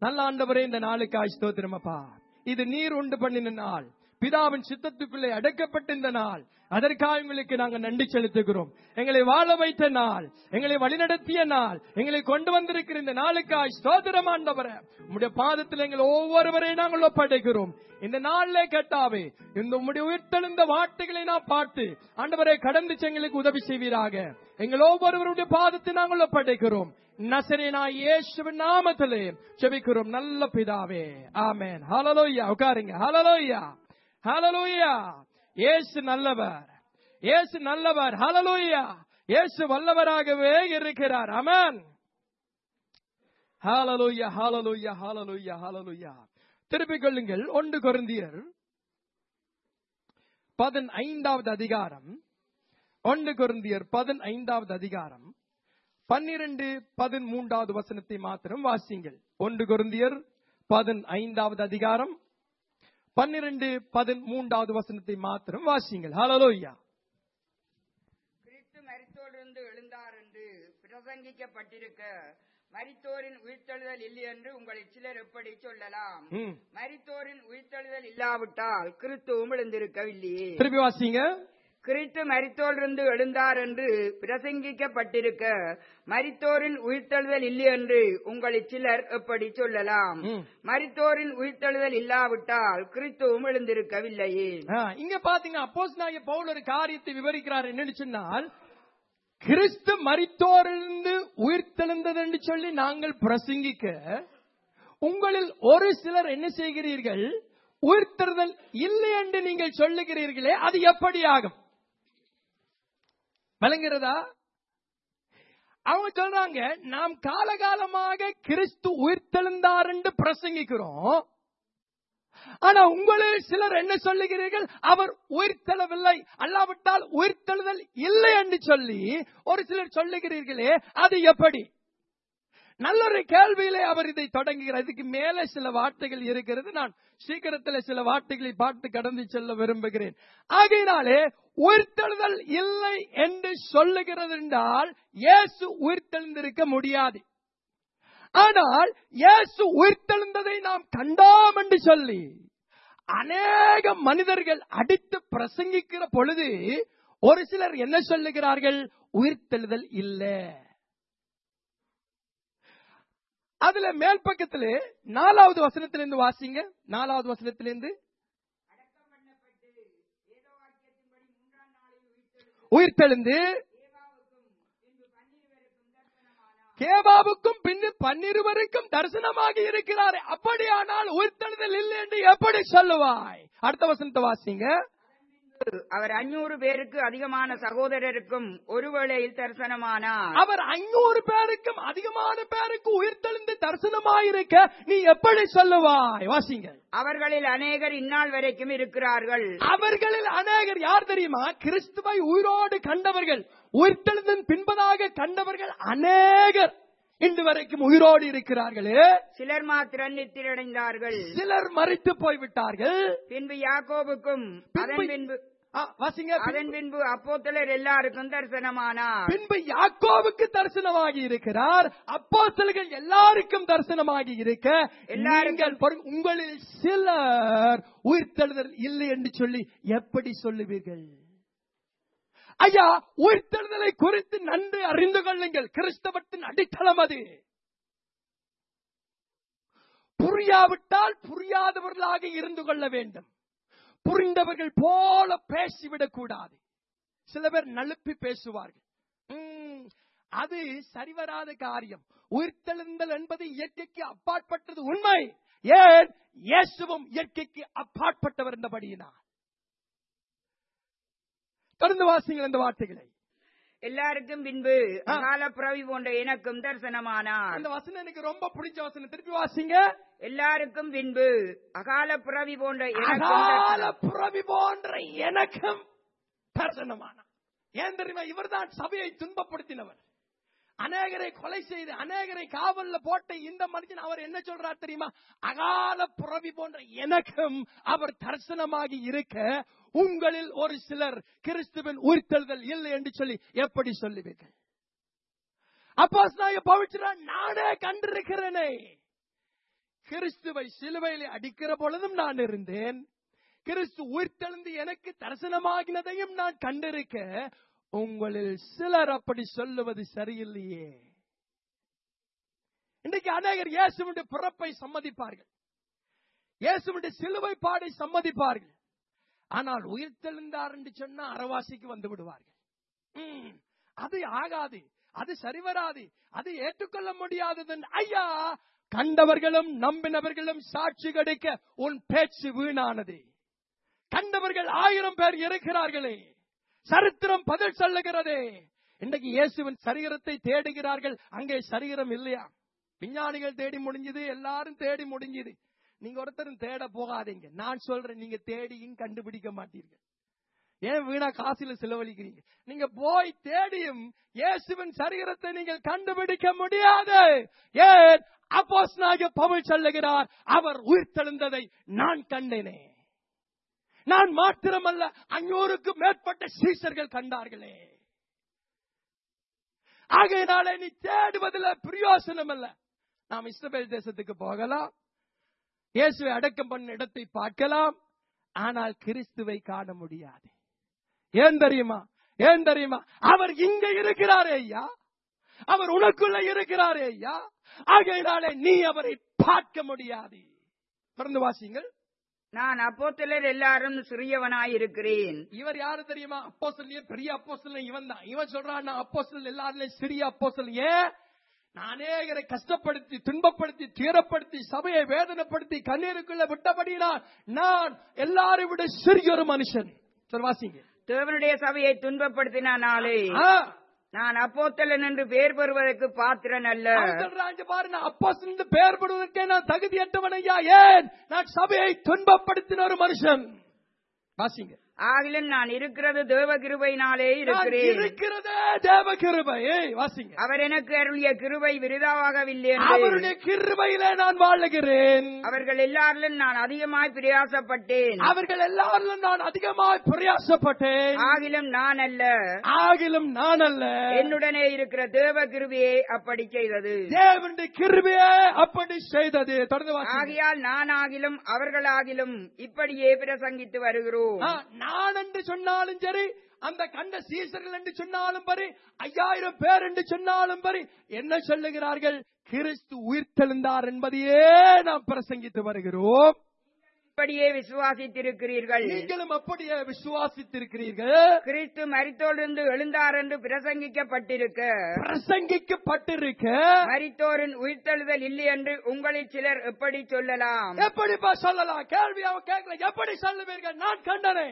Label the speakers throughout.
Speaker 1: நல்ல ஆண்டவரே இந்த நாளுக்காய் ஸ்தோத்திரமப்பா இது நீர் உண்டு பண்ணின நாள் பிதாவின் சித்தத்துக்குள்ளே அடக்கப்பட்ட இந்த நாள் அதற்காக உங்களுக்கு நாங்கள் நன்றி செலுத்துகிறோம் எங்களை வாழ வைத்த நாள் எங்களை வழிநடத்திய நாள் எங்களை கொண்டு வந்திருக்கிற இந்த நாளுக்காய் ஸ்தோத்திரம் ஆண்டவரே உம்முடைய பாதத்தில் எங்கள் ஒவ்வொருவரையும் நாங்கள் ஒப்படைக்கிறோம் இந்த நாளிலே கேட்டாவே இந்த உம்முடைய உயிர்த்தெழுந்த வார்த்தைகளை நான் பார்த்து ஆண்டவரை கடந்து எங்களுக்கு உதவி செய்வீராக எங்கள் ஒவ்வொருவருடைய பாதத்தை நாங்கள் ஒப்படைக்கிறோம் நசரேனா இயேசுவின் நாமத்திலே செபிக்கிறோம் நல்ல பிதாவே ஆமென் ஹalleluya உட்காருங்க ஹalleluya ஹalleluya இயேசு நல்லவர் இயேசு நல்லவர் ஹalleluya இயேசு வல்லவராகவே இருக்கிறார் ஆமென் ஹalleluya ஹalleluya ஹalleluya ஹalleluya திருப்பிக் கொள்ளுங்கள் ஒன்று கொரிந்தியர் பதினைந்தாவது அதிகாரம் ஒன்று கொரிந்தியர் பதினைந்தாவது அதிகாரம் பன்னிரண்டு பதிமூன்றாவது வசனத்தை மாத்திரம் வாசிங்கள் ஒன்று கொரிந்தியர் பதினைந்தாவது அதிகாரம் பன்னிரண்டு பதிமூன்றாவது வசனத்தை மாத்திரம் வாசிங்கள் ஹalleluya
Speaker 2: கிறிஸ்து மரித்தோரிலிருந்து எழுந்தார் என்று பிரசங்கிக்கப்பட்டிருக்க மரித்தோரின் உயிர்த்தெழுதல் இல்லை என்று உங்களில் சிலர் எப்படி சொல்லலாம்
Speaker 1: ம்.
Speaker 2: மரித்தோரின் உயிர்த்தெழுதல் இல்லாவிட்டால் கிறிஸ்துவும் எழுந்திருக்கவில்லையே
Speaker 1: திருப்பி வாசிங்க
Speaker 2: கிறிஸ்து மரித்தோரிலிருந்து எழுந்தார் என்று பிரசங்கிக்கப்பட்டிருக்க மரித்தோரின் உயிர்த்தெழுதல் இல்லை என்று உங்களில் சிலர் எப்படி சொல்லலாம்
Speaker 1: ம்.
Speaker 2: மரித்தோரின் உயிர்த்தெழுதல் இல்லாவிட்டால் கிறிஸ்துவும் எழுந்திருக்கவில்லையே
Speaker 1: ஆ, இங்க பாத்தீங்க அப்போஸ் பவுல் ஒரு காரியத்தை விவரிக்கிறார் என்னன்னு சொன்னால் கிறிஸ்து மரித்தோரிலிருந்து உயிர்த்தெழுந்தது என்று சொல்லி நாங்கள் பிரசங்கிக்க உங்களில் ஒரு சிலர் என்ன செய்கிறீர்கள் உயிர்த்தெழுதல் இல்லை என்று நீங்கள் சொல்லுகிறீர்களே அது எப்படி ஆகும் விளங்குகிறதா அவங்க சொல்றாங்க நாம் காலகாலமாக கிறிஸ்து உயிர்த்தெழுந்தார் என்று பிரசங்கிக்கிறோம் ஆனா உங்களில் சிலர் என்ன சொல்லுகிறீர்கள் அவர் உயிர்த்தெழவில்லை அல்லாவிட்டால் உயிர்த்தெழுதல் இல்லை என்று சொல்லி ஒரு சிலர் சொல்லுகிறீர்களே அது எப்படி நல்ல ஒரு கேள்வியிலே அவர் இதை தொடங்குகிறார் இதுக்கு மேல சில வார்த்தைகள் இருக்கிறது நான் சீக்கிரத்தில் சில வார்த்தைகளை பார்த்து கடந்து செல்ல விரும்புகிறேன் ஆகையினாலே உயிர்த்தெழுதல் இல்லை என்று சொல்லுகிறது என்றால் இயேசு உயிர்த்தெழுந்திருக்க முடியாது ஆனால் இயேசு உயிர்த்தெழுந்ததை நாம் கண்டோம் என்று சொல்லி அநேக மனிதர்கள் அடித்து பிரசங்கிக்கிற பொழுது ஒரு சிலர் என்ன சொல்லுகிறார்கள் உயிர்த்தெழுதல் இல்லை அதுல மேல் பக்கத்திலே நாலாவது வசனத்திலிருந்து வாசிங்க நாலாவது வசனத்திலிருந்து உயிர்த்தெழுந்து கேபாவுக்கும் பின்னு பன்னிருவருக்கும் தரிசனமாகி இருக்கிறார் அப்படியானால் உயிர்த்தெழுதல் இல்லை என்று எப்படி சொல்லுவாய் அடுத்த வசனத்தை வாசிங்க
Speaker 2: அவர் அஞ்சூறு பேருக்கு அதிகமான சகோதரருக்கும் ஒரு வேளையில் தரிசனமானார்
Speaker 1: அவர் ஐநூறு பேருக்கும் அதிகமான பேருக்கு உயிர்த்தெழுந்து தரிசனமாயிருக்க நீ எப்படி சொல்லுவாய் வாசிங்க
Speaker 2: அவர்களில் அநேகர் இந்நாள் வரைக்கும் இருக்கிறார்கள்
Speaker 1: அவர்களில் அநேகர் யார் தெரியுமா கிறிஸ்துவை உயிரோடு கண்டவர்கள் உயிர்த்தெழுந்தின் பின்பதாக கண்டவர்கள் அநேகர் இன்று வரைக்கும் உயிரோடு இருக்கிறார்களே
Speaker 2: சிலர் மாத்திரம் நித்திரடைந்தார்கள்
Speaker 1: சிலர் மறித்து போய்விட்டார்கள்
Speaker 2: பின்பு யாக்கோபுக்கும் அதன் பின்பு
Speaker 1: ஆ, வாசிங்க
Speaker 2: அதன் பின்பு அப்போத்தலர் எல்லாருக்கும் தரிசனமானார்
Speaker 1: பின்பு யாக்கோவுக்கு தரிசனமாகி இருக்கிறார் அப்போஸ்தலர்கள் எல்லாருக்கும் தரிசனமாகி இருக்க
Speaker 2: எல்லாருக்கும்
Speaker 1: நீங்கள் பாருங்க, உங்களில் சிலர் உயிர்த்தெழுதல் இல்லை என்று சொல்லி எப்படி சொல்லுவீர்கள் ஐயா உயிர்த்தெழுதலை குறித்து நன்கு அறிந்து கொள்ளுங்கள் கிறிஸ்தவத்தின் அடித்தளம் அது புரியாவிட்டால் புரியாதவர்களாக இருந்து கொள்ள வேண்டும் புரிந்தவர்கள் போல பேசிவிடக் கூடாது சில பேர் நழுப்பி பேசுவார்கள் ம், அது சரிவராத காரியம் உயிர்த்தெழுந்தல் என்பது இயற்கைக்கு அப்பாற்பட்டது உண்மை ஏன் இயேசுவும் இயற்கைக்கு அப்பாற்பட்டவர் என்றபடியினார் தொடர்ந்து வாசிங்கள் இந்த வார்த்தைகளை
Speaker 2: எல்லாருக்கும் பின்பு
Speaker 1: ஆ.
Speaker 2: அகால பிறவி போன்ற எனக்கும் தரிசனமானார்
Speaker 1: அந்த வசனம் எனக்கு ரொம்ப பிடிச்ச வசனம் திருப்பி வாசிங்க
Speaker 2: எல்லாருக்கும் பின்பு அகால பிறவி போன்ற எனக்கும்
Speaker 1: அகால
Speaker 2: தரிசனம்.
Speaker 1: புறவி போன்ற எனக்கும் தரிசனமான ஏன் தெரியுமா இவர்தான் சபையை துன்பப்படுத்தினவர் அநேகரை கொலை செய்து அநேகரை காவல்ல போட்ட இந்த மனுஷன் அவர் என்ன சொல்றார் தெரியுமா அகால புறவி போன்ற எனக்கும் அவர் தரிசனமாகி இருக்க உங்களில் ஒரு சிலர் கிறிஸ்துவின் உயிர்த்தெழுதல் இல்லை என்று சொல்லி எப்படி சொல்லுவீர்கள் அப்போ பவிச்சுரா நானே கண்டிருக்கிறேனே கிறிஸ்துவை சிலுவையிலே அடிக்கிற பொழுதும் நான் இருந்தேன் கிறிஸ்து உயிர்த்தெழுந்து எனக்கு தரிசனமாகினதையும் நான் கண்டிருக்க உங்களில் சிலர் அப்படி சொல்லுவது சரியில்லையே இன்றைக்கு அநேகர் இயேசுவின் பிறப்பை சம்மதிப்பார்கள் இயேசுவின் சிலுவை பாடை சம்மதிப்பார்கள் ஆனால் உயிர்த்தெழுந்தார் என்று சொன்னா அரவாசிக்கு வந்து விடுவார்கள் ம், அது ஆகாது அது சரிவராது அது ஏற்றுக்கொள்ள முடியாதது ஐயா கண்டவர்களும் நம்பினவர்களும் சாட்சி கிடைக்க உன் பேச்சு வீணானது கண்டவர்கள் ஆயிரம் பேர் இருக்கிறார்களே சரித்திரம் பதில் சொல்லுகிறதே இன்றைக்கு இயேசுவின் சரீரத்தை தேடுகிறார்கள் அங்கே சரீரம் இல்லையா விஞ்ஞானிகள் தேடி முடிஞ்சது எல்லாரும் தேடி முடிஞ்சது நீங்க ஒருத்தரும் தேட போகாதீங்க நான் சொல்றேன் நீங்க தேடியும் கண்டுபிடிக்க மாட்டீர்கள் ஏன் வீணா காசுல செலவழிக்கிறீங்க நீங்க போய் தேடியும் இயேசுவின் சரீரத்தை நீங்கள் கண்டுபிடிக்க முடியாது ஏன் அப்போஸ் பவுல் சொல்லுகிறார் அவர் உயிர்த்தெழுந்ததை நான் கண்டேனே நான் மாத்திரமல்ல அஞ்சூறுக்கு மேற்பட்ட சீசர்கள் கண்டார்களே ஆகையினாலே நீ தேடுவதில் பிரயோசனம் அல்ல நாம் இஸ்ரவேல் தேசத்துக்கு போகலாம் இயேசுவை அடக்கம் பண்ண இடத்தை பார்க்கலாம் ஆனால் கிறிஸ்துவை காண முடியாது ஏன் தெரியுமா ஏன் தெரியுமா அவர் இங்க இருக்கிறாரே ஐயா அவர் உனக்குள்ள இருக்கிறாரே ஐயா ஆகையினாலே நீ அவரை பார்க்க முடியாது தொடர்ந்து வாசிங்கள்
Speaker 2: நான் அப்போஸ்தலர் எல்லாரும் சிறியவனாயிருக்கிறேன்
Speaker 1: இவர் யாரு தெரியுமா அப்போஸ்தலனே பெரிய அப்போஸ்தலன் இவன் தான் இவன் சொல்றான் நான் அப்போஸ்தலன் எல்லாருலயும் சிறிய அப்போஸ்தலன் ஏன் நான் அநேகரை கஷ்டப்படுத்தி துன்பப்படுத்தி துயரப்படுத்தி சபையை வேதனைப்படுத்தி கண்ணீருக்குள்ள விட்டபடினால் நான் எல்லாரை விட சிறிய ஒரு மனுஷன் சரி வாசிங்க
Speaker 2: தேவனுடைய சபையை துன்பப்படுத்தின நாளே
Speaker 1: ஆ,
Speaker 2: நான் அப்போஸ்தலன் என்று பெயர் பெறுவதற்கு பாத்திரன் அல்ல
Speaker 1: அவன் சொல்றான், இங்க பாரு நான் அப்போஸ்தலன் பெயர் படுவதற்கே நான் தகுதியற்றவன் ஐயா ஏன் நான் சபையை துன்பப்படுத்தின ஒரு மனுஷன் வாசிங்க
Speaker 2: ஆகிலும் நான் இருக்கிறது தேவ கிருபையினாலே
Speaker 1: நான்
Speaker 2: இருக்கிறேன்
Speaker 1: இருக்கிறதே தேவ கிருபை ஏய், வாசிங்க
Speaker 2: அவர் எனக்கு அருளிய கிருபை விருதாவாகவில்லை என்று
Speaker 1: அவருடைய கிருபையிலே நான் வாழுகிறேன்
Speaker 2: அவர்கள் எல்லாரிலும் நான் அதிகமாய் பிரயாசப்பட்டேன்
Speaker 1: அவர்கள் எல்லாரிலும் நான் அதிகமாய் பிரயாசப்பட்டேன்
Speaker 2: ஆகிலும் நான் அல்ல
Speaker 1: ஆகிலும் நான் அல்ல
Speaker 2: என்னுடனே இருக்கிற தேவ கிருபையே அப்படி செய்தது
Speaker 1: தேவனுடைய கிருபையே அப்படி செய்தது தொடர்ந்து வாசிங்க.
Speaker 2: ஆகையால் நான் ஆகிலும் அவர்களாகிலும் இப்படியே பிரசங்கித்து வருகிறோம்
Speaker 1: ஆ, நான் என்று சொன்னாலும் சரி அந்த கண்ட சீசர்கள் என்று சொன்னாலும் சரி ஐயாயிரம் பேர் என்று சொன்னாலும் சரி என்ன சொல்லுகிறார்கள் கிறிஸ்து உயிர்த்தெழுந்தார் என்பதையே நாம் பிரசங்கித்து வருகிறோம்
Speaker 2: இப்படியே விசுவாசித்திருக்கிறீர்கள்
Speaker 1: நீங்களும் அப்படியே விசுவாசித்திருக்கிறீர்கள்
Speaker 2: கிறிஸ்து மரித்தோரிலிருந்து எழுந்தார் என்று பிரசங்கிக்கப்பட்டிருக்க
Speaker 1: பிரசங்கிக்கப்பட்டிருக்க
Speaker 2: மரித்தோரின் உயிர்த்தெழுதல் இல்லை என்று உங்களில் சிலர் எப்படி சொல்லலாம்
Speaker 1: எப்படிப்பா சொல்லலாம் கேள்வி அவன் கேட்கல எப்படி சொல்லுவீர்கள் நான் கண்டனே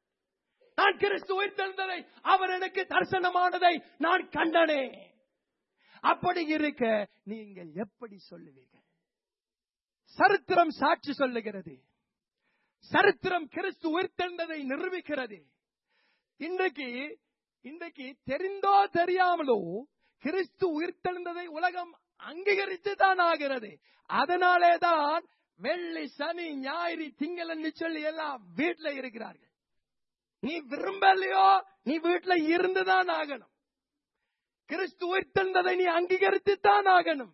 Speaker 1: நான் கிறிஸ்து உயிர்த்தெழுந்ததை அவர் எனக்கு தரிசனமானதை நான் கண்டனே அப்படி இருக்க நீங்கள் எப்படி சொல்லுவீர்கள் சரித்திரம் சாட்சி சொல்லுகிறது சரித்திரம் கிறிஸ்து உயிர்த்தெழுந்ததை நிரூபிக்கிறது இன்றைக்கு இன்றைக்கு தெரிந்தோ தெரியாமலோ கிறிஸ்து உயிர்த்தெழுந்ததை உலகம் அங்கீகரித்து தான் ஆகிறது அதனாலே தான் வெள்ளி சனி ஞாயிறு திங்களன்னு சொல்லி எல்லாம் வீட்டுல இருக்கிறார்கள் நீ விரும்பலையோ நீ வீட்டுல இருந்துதான் ஆகணும் கிறிஸ்து உயிர்த்தெழுந்ததை நீ அங்கீகரித்து தான் ஆகணும்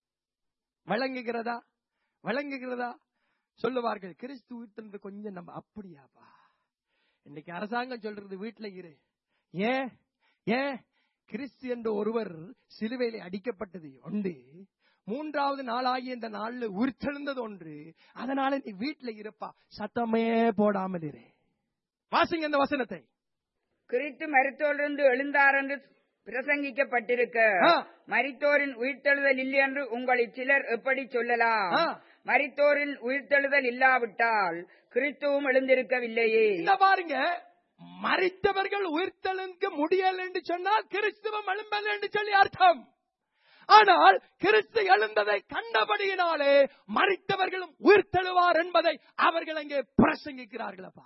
Speaker 1: வழங்குகிறதா வழங்குகிறதா சொல்லுவார்கள் கிறிஸ்து உயிர்த்தெழுந்த கொஞ்சம் நம்ம அப்படியாப்பா இன்னைக்கு அரசாங்கம் சொல்றது வீட்டுல இரு ஏன் ஏன் கிறிஸ்து என்ற ஒருவர் சிலுவையிலே அடிக்கப்பட்டது உண்டு மூன்றாவது நாளாகிய இந்த நாள்ல உயிர்த்தெழுந்தது ஒன்று அதனால நீ வீட்டுல இருப்பா சத்தமே போடாமல் இரு வாசிங்க இந்த வசனத்தை
Speaker 2: கிறிஸ்து மரித்தோரிலிருந்து எழுந்தார் என்று பிரசங்கிக்கப்பட்டிருக்க
Speaker 1: ஆ.
Speaker 2: மரித்தோரின் உயிர்த்தெழுதல் இல்லை என்று உங்களில் சிலர் எப்படி சொல்லலாம்
Speaker 1: ஆ.
Speaker 2: மரித்தோரின் உயிர்த்தெழுதல் இல்லாவிட்டால் கிறிஸ்துவும் எழுந்திருக்கவில்லையே
Speaker 1: இந்த பாருங்க மறித்தவர்கள் உயிர்த்தெழுங்க முடியல என்று சொன்னால் கிறிஸ்துவம் எழும்பல் என்று சொல்லி அர்த்தம் ஆனால் கிறிஸ்து எழுந்ததை கண்டபடியினாலே மறித்தவர்களும் உயிர்த்தெழுவார் என்பதை அவர்கள் அங்கே பிரசங்கிக்கிறார்களப்பா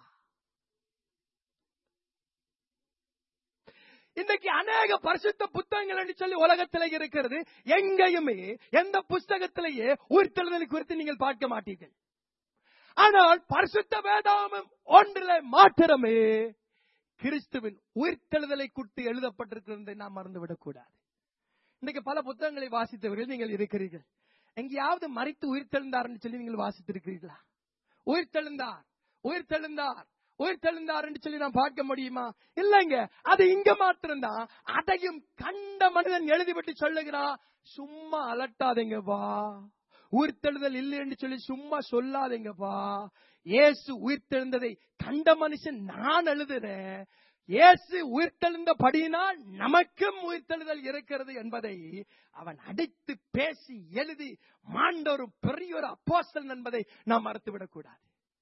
Speaker 1: இன்னைக்கு அநேக பரிசுத்த புத்தகங்கள் என்று சொல்லி உலகத்திலே இருக்கிறது எங்கேயுமே எந்த புஸ்தகத்திலேயே உயிர்த்தெழுதலை குறித்து நீங்கள் பார்க்க மாட்டீர்கள் ஆனால் பரிசுத்த வேதாமம் ஒன்றிலே மாத்திரமே கிறிஸ்துவின் உயிர்த்தெழுதலை குறித்து எழுதப்பட்டிருக்கிறதை நாம் மறந்துவிடக் கூடாது இன்னைக்கு பல புத்தகங்களை வாசித்தவர்கள் நீங்கள் இருக்கிறீர்கள் எங்கேயாவது மறித்து உயிர்த்தெழுந்தார்னு சொல்லி நீங்கள் வாசித்திருக்கிறீர்களா உயிர்த்தெழுந்தார் உயிர்த்தெழுந்தார் உயிர்த்தெழுந்தார் என்று சொல்லி நான் பார்க்க முடியுமா இல்லைங்க அது இங்க மாத்திரம்தான் அதையும் கண்ட மனிதன் எழுதிவிட்டு சொல்லுகிறான் சும்மா அலட்டாதீங்கப்பா உயிர்த்தெழுதல் இல்லை என்று சொல்லி சும்மா சொல்லாதீங்கப்பா இயேசு உயிர்த்தெழுந்ததை கண்ட மனுஷன் நான் எழுதுறேன் இயேசு உயிர்த்தெழுந்தபடியினால் நமக்கும் உயிர்த்தெழுதல் இருக்கிறது என்பதை அவன் அடித்து பேசி எழுதி மாண்டொரு பெரிய ஒரு அப்போஸ்தலன் என்பதை நாம் மறந்துவிடக் கூடாது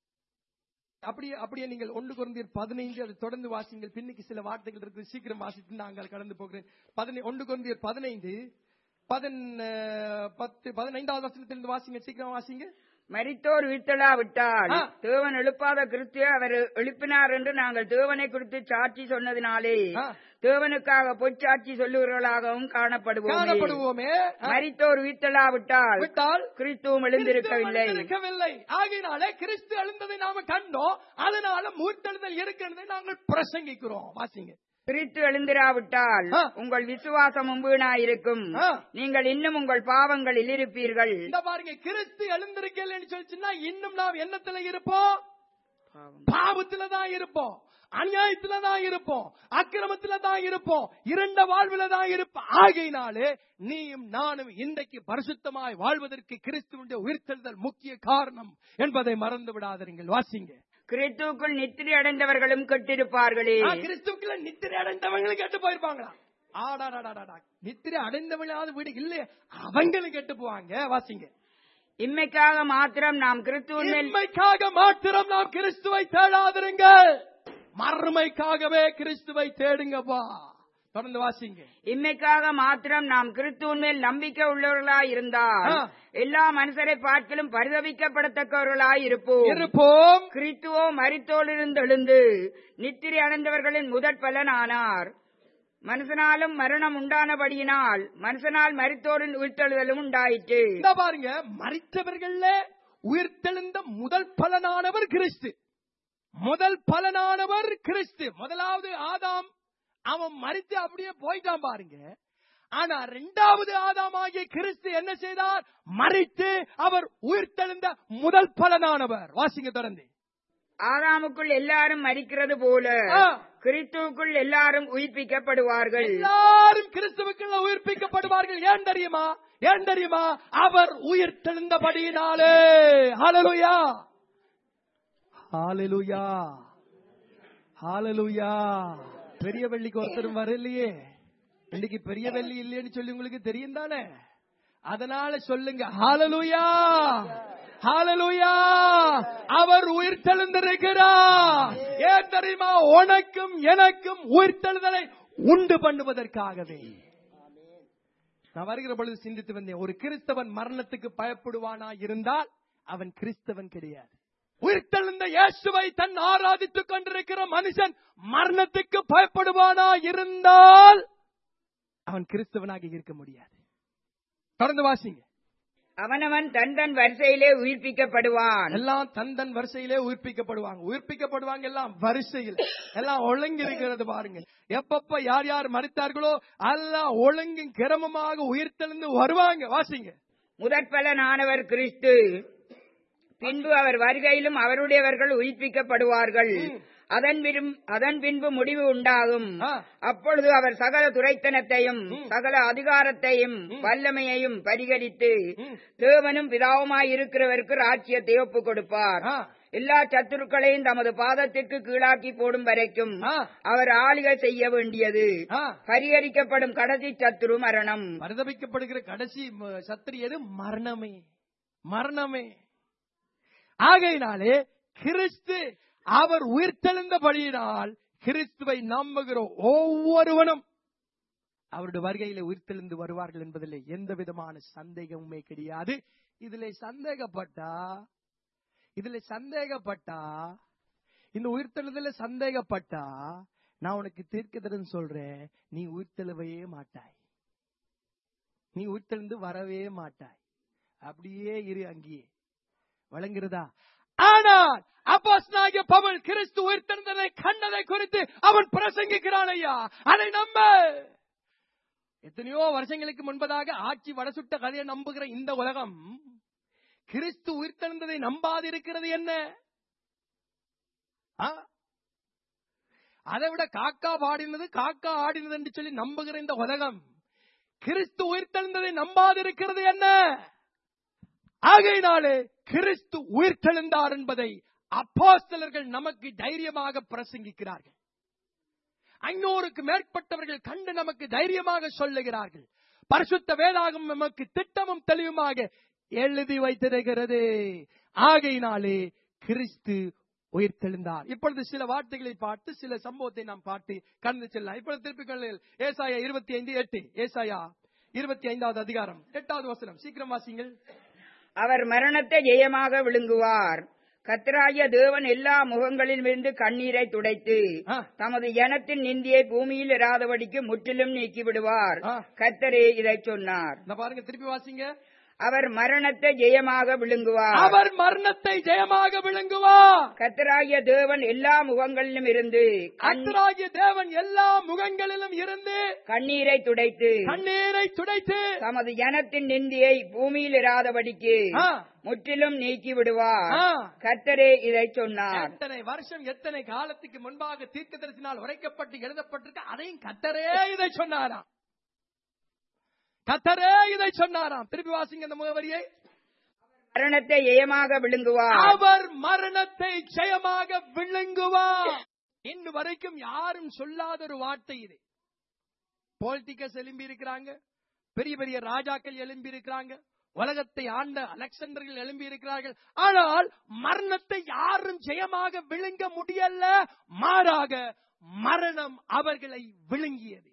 Speaker 1: அப்படியே அப்படியே நீங்கள் ஒன்று குருந்தியர் பதினைந்து அதை தொடர்ந்து வாசிங்கள் பின்னுக்கு சில வார்த்தைகள் இருக்குது சீக்கிரம் வாசித்து நாங்கள் கடந்து போகிறேன் பதினை ஒன்று குருந்தியர் பதினைந்து பதின் பத்து பதினைந்தாவது வசனத்திலிருந்து வாசிங்க சீக்கிரம் வாசிங்க
Speaker 2: மரித்தோர் உயிர்த்தெழாவிட்டால்
Speaker 1: ஆ.
Speaker 2: தேவன் எழுப்பாத கிறிஸ்துவை அவர் எழுப்பினார் என்று நாங்கள் தேவனை குறித்து சாட்சி சொன்னதினாலே
Speaker 1: ஆ.
Speaker 2: தேவனுக்காக பொச்சாட்சி சொல்லுகிறவர்களாகவும் காணப்படுவோம்
Speaker 1: காணப்படுவோமே ஆ,
Speaker 2: மரித்தோர் உயிர்த்தெழாவிட்டால்
Speaker 1: விட்டால்
Speaker 2: கிறிஸ்துவும் எழுந்திருக்கவில்லை
Speaker 1: கிறிஸ்து எழுந்திருக்கவில்லை ஆகையினாலே கிறிஸ்து எழுந்ததை நாம கண்டோம் அதனால மூர்த்தெழுதல் இருக்கிறதை நாங்கள் பிரசங்கிக்கிறோம் வாசிங்க
Speaker 2: கிறிஸ்து எழுந்திராவிட்டால்
Speaker 1: ஆ.
Speaker 2: உங்கள் விசுவாசமும் வீணாயிருக்கும்
Speaker 1: ஆ.
Speaker 2: நீங்கள் இன்னும் உங்கள் பாவங்களில் இருப்பீர்கள்
Speaker 1: இந்த பாருங்க கிறிஸ்து எழுந்திருக்கலன்னு சொல்லிச்சுன்னா இன்னும் நாம் என்னத்துல இருப்போம் பாவத்துல தான் இருப்போம் அநியாயத்துல தான் இருப்போம் அக்கிரமத்துல தான் இருப்போம் இரண்ட வாழ்வுல தான் இருப்போம் ஆகையினாலே நீயும் நானும் இன்றைக்கு பரிசுத்தமாய் வாழ்வதற்கு கிறிஸ்துவனுடைய உயிர்த்தெழுதல் முக்கிய காரணம் என்பதை மறந்து விடாதீர்கள் வாசிங்க
Speaker 2: கிறிஸ்துவுக்குள் நித்திரை அடைந்தவர்களும் கெட்டிருப்பார்களே
Speaker 1: ஆ, கிறிஸ்துவுக்குள்ள நித்திரை அடைந்தவங்களும் கெட்டு போயிருப்பாங்களா ஆடாடாடாடா நித்திரை அடைந்தவங்களாவது வீடு இல்லையே அவங்களும் கெட்டு போவாங்க வாசிங்க
Speaker 2: இம்மைக்காக மாத்திரம் நாம் கிறிஸ்துவின் மேல்
Speaker 1: இன்மைக்காக மாத்திரம் நாம் கிறிஸ்துவை தேடாதிருங்கள் மறுமைக்காகவே கிறிஸ்துவை தேடுங்கப்பா தொடர்ந்து வாசிங்க
Speaker 2: இம்மைக்காக மாத்திரம் நாம் கிறிஸ்துவின் மேல் நம்பிக்கை உள்ளவர்களாய் இருந்தால்
Speaker 1: ஆ.
Speaker 2: எல்லா மனுஷரை பார்க்கிலும் பரிதவிக்கப்படத்தக்கவர்களாய் இருப்போம்
Speaker 1: இருப்போம்
Speaker 2: கிறிஸ்துவோ மரித்தோலிருந்து எழுந்து நித்திரை அடைந்தவர்களின் முதற் பலன் ஆனார் மனுஷனாலும் மரணம் உண்டானபடியினால் மனுஷனால் மரித்தோரின் உயிர்த்தெழுதலும் உண்டாயிற்று
Speaker 1: இந்த பாருங்க மறித்தவர்கள்ல உயிர்த்தெழுந்த முதல் பலனானவர் கிறிஸ்து முதல் பலனானவர் கிறிஸ்து முதலாவது ஆதாம் அவன் மறித்து அப்படியே போயிட்டான் பாருங்க ஆனா இரண்டாவது ஆதாம் ஆகிய கிறிஸ்து என்ன செய்தார் மறித்து அவர் உயிர்த்தெழுந்த முதல் பலனானவர் வாசிங்க தொடர்ந்து
Speaker 2: ஆதாமுக்குள் எல்லாரும் மரிக்கிறது போல
Speaker 1: ஆ.
Speaker 2: கிறிஸ்துவுக்குள் எல்லாரும் உயிர்ப்பிக்கப்படுவார்கள்
Speaker 1: எல்லாரும் கிறிஸ்துவுக்குள்ள உயிர்ப்பிக்கப்படுவார்கள் ஏன் தெரியுமா ஏன் தெரியுமா அவர் உயிர் தெழுந்தபடியினாலே ஹalleluya ஹalleluya ஹalleluya பெரிய வெள்ளிக்கு ஒருத்தரும் வரலையே இன்னைக்கு பெரிய வெள்ளி இல்லைன்னு சொல்லி உங்களுக்கு தெரியும் தானே அதனால சொல்லுங்க ஹalleluya ஹalleluya அவர் உயிர் தெழுந்திருக்கிறார் ஏன் தெரியுமா உனக்கும் எனக்கும் உயிர் தெழுதலை உண்டு பண்ணுவதற்காகவே நான் வருகிற பொழுது சிந்தித்து வந்தேன் ஒரு கிறிஸ்தவன் மரணத்துக்கு பயப்படுவானா இருந்தால் அவன் கிறிஸ்தவன் கிடையாது உயிர்த்தெழுந்த இயேசுவை தன் ஆராதித்துக் கொண்டிருக்கிற மனுஷன் மரணத்துக்கு பயப்படுவானா இருந்தால் அவன் கிறிஸ்தவனாக இருக்க முடியாது தொடர்ந்து வாசிங்க
Speaker 2: அவனவன் தன் தன் வரிசையிலே உயிர்ப்பிக்கப்படுவான்
Speaker 1: எல்லாம் தன் தன் வரிசையிலே உயிர்ப்பிக்கப்படுவாங்க உயிர்ப்பிக்கப்படுவாங்க எல்லாம் வரிசையில் எல்லாம் ஒழுங்கு இருக்கிறது பாருங்க எப்பப்ப யார் யார் மறித்தார்களோ எல்லாம் ஒழுங்கும் கிரமமாக உயிர்த்தெழுந்து வருவாங்க வாசிங்க
Speaker 2: முதற் பலனானவர் கிறிஸ்து பின்பு அவர் வருகையிலும் அவருடையவர்கள் உயிர்ப்பிக்கப்படுவார்கள் அதன் பின் அதன் பின்பு முடிவு உண்டாகும்
Speaker 1: ஆ.
Speaker 2: அப்பொழுது அவர் சகல துரைத்தனத்தையும் சகல அதிகாரத்தையும் வல்லமையையும் பரிகரித்து
Speaker 1: ம்.
Speaker 2: தேவனும் பிதாவுமாய் இருக்கிறவருக்கு ராஜ்யத்தை ஒப்புக் கொடுப்பார்
Speaker 1: ஆ.
Speaker 2: எல்லா சத்துருக்களையும் தமது பாதத்திற்கு கீழாக்கி போடும் வரைக்கும்
Speaker 1: ஆ.
Speaker 2: அவர் ஆளுகை செய்ய வேண்டியது
Speaker 1: ஆ.
Speaker 2: பரிகரிக்கப்படும் கடைசி சத்துரு மரணம்
Speaker 1: பரிதபிக்கப்படுகிற கடைசி ம- சத்திரி எது மரணமே மரணமே ஆகையினாலே கிறிஸ்து அவர் உயிர்த்தெழுந்தபடியினால் கிறிஸ்துவை நம்புகிற ஒவ்வொருவனும் அவருடைய வருகையில உயிர்த்தெழுந்து வருவார்கள் என்பதில் எந்த விதமான சந்தேகமுமே கிடையாது இதுல சந்தேகப்பட்டா இதுல சந்தேகப்பட்டா இந்த உயிர்த்தெழுதல சந்தேகப்பட்டா நான் உனக்கு தீர்க்கதரன் சொல்றேன் நீ உயிர்த்தெழுவையே மாட்டாய் நீ உயிர்த்தெழுந்து வரவே மாட்டாய் அப்படியே இரு அங்கேயே வழங்குறதா ஆனால் அப்போஸ்தலனாகிய பவுல் கிறிஸ்து உயிர்த்தெழுந்ததை கண்டதை குறித்து அவன் பிரசங்கிக்கிறான் ஐயா அதை நம்ப எத்தனையோ வருஷங்களுக்கு முன்பதாக ஆட்சி வடசுட்ட கதையை நம்புகிற இந்த உலகம் கிறிஸ்து உயிர்த்தெழுந்ததை நம்பாதிருக்கிறது என்ன ஆ? அதை விட காக்கா பாடினது காக்கா ஆடினது என்று சொல்லி நம்புகிற இந்த உலகம் கிறிஸ்து உயிர்த்தெழுந்ததை நம்பாதிருக்கிறது என்ன ஆகையினாலே கிறிஸ்து உயிர்த்தெழுந்தார் என்பதை அப்போஸ்தலர்கள் நமக்கு தைரியமாக பிரசங்கிக்கிறார்கள் ஐநூறுக்கு மேற்பட்டவர்கள் கண்டு நமக்கு தைரியமாக சொல்லுகிறார்கள் பரிசுத்த வேதாகம் நமக்கு திட்டமும் தெளிவுமாக எழுதி வைத்திருக்கிறது ஆகையினாலே கிறிஸ்து உயிர்த்தெழுந்தார் இப்பொழுது சில வார்த்தைகளை பார்த்து சில சம்பவத்தை நாம் பார்த்து கடந்து செல்லலாம் இப்பொழுது திருப்பிக் கொள்ளுங்கள் ஏசாயா இருபத்தி ஐந்து எட்டு ஏசாயா இருபத்தி ஐந்தாவது அதிகாரம் எட்டாவது வசனம் சீக்கிரம் வாசிங்கள்
Speaker 2: அவர் மரணத்தை ஜெயமாக விழுங்குவார் கத்தராகிய தேவன் எல்லா முகங்களிலிருந்து கண்ணீரை துடைத்து
Speaker 1: ஆ.
Speaker 2: தமது ஜனத்தின் நிந்தியை பூமியில் இராதபடிக்கு முற்றிலும் நீக்கி விடுவார்
Speaker 1: ஆ.
Speaker 2: கத்தரே இதை சொன்னார்
Speaker 1: இந்த பாருங்க திருப்பி வாசிங்க
Speaker 2: அவர் மரணத்தை ஜெயமாக விழுங்குவார்
Speaker 1: அவர் மரணத்தை ஜெயமாக விளங்குவார்
Speaker 2: கத்தராகிய தேவன் எல்லா முகங்களிலும் இருந்து கண்-
Speaker 1: கர்த்தராகிய தேவன் எல்லா முகங்களிலும் இருந்து
Speaker 2: கண்ணீரை துடைத்து
Speaker 1: கண்ணீரை துடைத்து
Speaker 2: தமது ஜனத்தின் நிந்தியை பூமியில் இராதபடிக்கு
Speaker 1: ஆ,
Speaker 2: முற்றிலும் நீக்கி விடுவார்
Speaker 1: ஆ.
Speaker 2: கத்தரே இதை சொன்னார்
Speaker 1: எத்தனை வருஷம் எத்தனை காலத்துக்கு முன்பாக தீர்க்க தரிசினால் உரைக்கப்பட்டு எழுதப்பட்டிருக்கு அதையும் கத்தரே இதை சொன்னாராம் கத்தரே இதை சொன்னாராம் திருப்பி வாசிங்க இந்த முகவரியை
Speaker 2: மரணத்தை ஜெயமாக விழுங்குவார்
Speaker 1: அவர் மரணத்தை ஜெயமாக விழுங்குவார் இன்று வரைக்கும் யாரும் சொல்லாத ஒரு வார்த்தை இது பொலிட்டிக்கஸ் எழும்பி இருக்கிறாங்க பெரிய பெரிய ராஜாக்கள் எழும்பி இருக்கிறாங்க உலகத்தை ஆண்ட அலெக்சாண்டர்கள் எழும்பி இருக்கிறார்கள் ஆனால் மரணத்தை யாரும் ஜெயமாக விழுங்க முடியல மாறாக மரணம் அவர்களை விழுங்கியது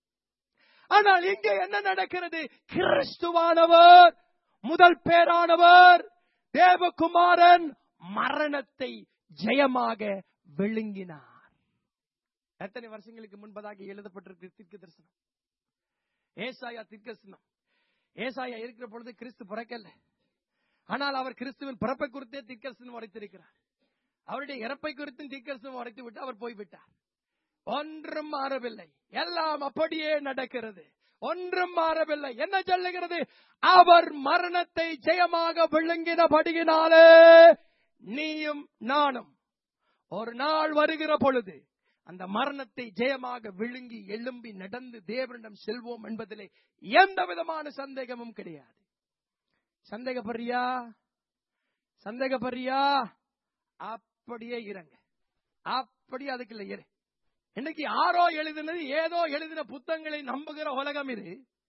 Speaker 1: ஆனால் இங்கே என்ன நடக்கிறது கிறிஸ்துவானவர் முதல் பேரானவர் தேவகுமாரன் மரணத்தை ஜெயமாக விழுங்கினார் எத்தனை வருஷங்களுக்கு முன்பதாக எழுதப்பட்டிருக்கு தீர்க்க தரிசனம் ஏசாயா தீர்க்கதரிசனம் ஏசாயா இருக்கிற பொழுது கிறிஸ்து பிறக்கல ஆனால் அவர் கிறிஸ்துவின் பிறப்பை குறித்தே தீர்க்கதரிசனம் உரைத்திருக்கிறார் அவருடைய இறப்பை குறித்தும் தீர்க்கதரிசனம் உரைத்து விட்டு அவர் போய்விட்டார் ஒன்றும் மாறவில்லை எல்லாம் அப்படியே நடக்கிறது ஒன்றும் மாறவில்லை என்ன சொல்லுகிறது அவர் மரணத்தை ஜெயமாக விழுங்கினபடியினாலே நீயும் நானும் ஒரு நாள் வருகிற பொழுது அந்த மரணத்தை ஜெயமாக விழுங்கி எழும்பி நடந்து தேவனிடம் செல்வோம் என்பதிலே எந்த விதமான சந்தேகமும் கிடையாது சந்தேகப்படுறியா சந்தேகப்படுறியா அப்படியே இருங்க அப்படியே அதுக்குள்ள இரு இன்னைக்கு யாரோ எழுதினது ஏதோ எழுதின புத்தகங்களை நம்புகிற உலகம் இது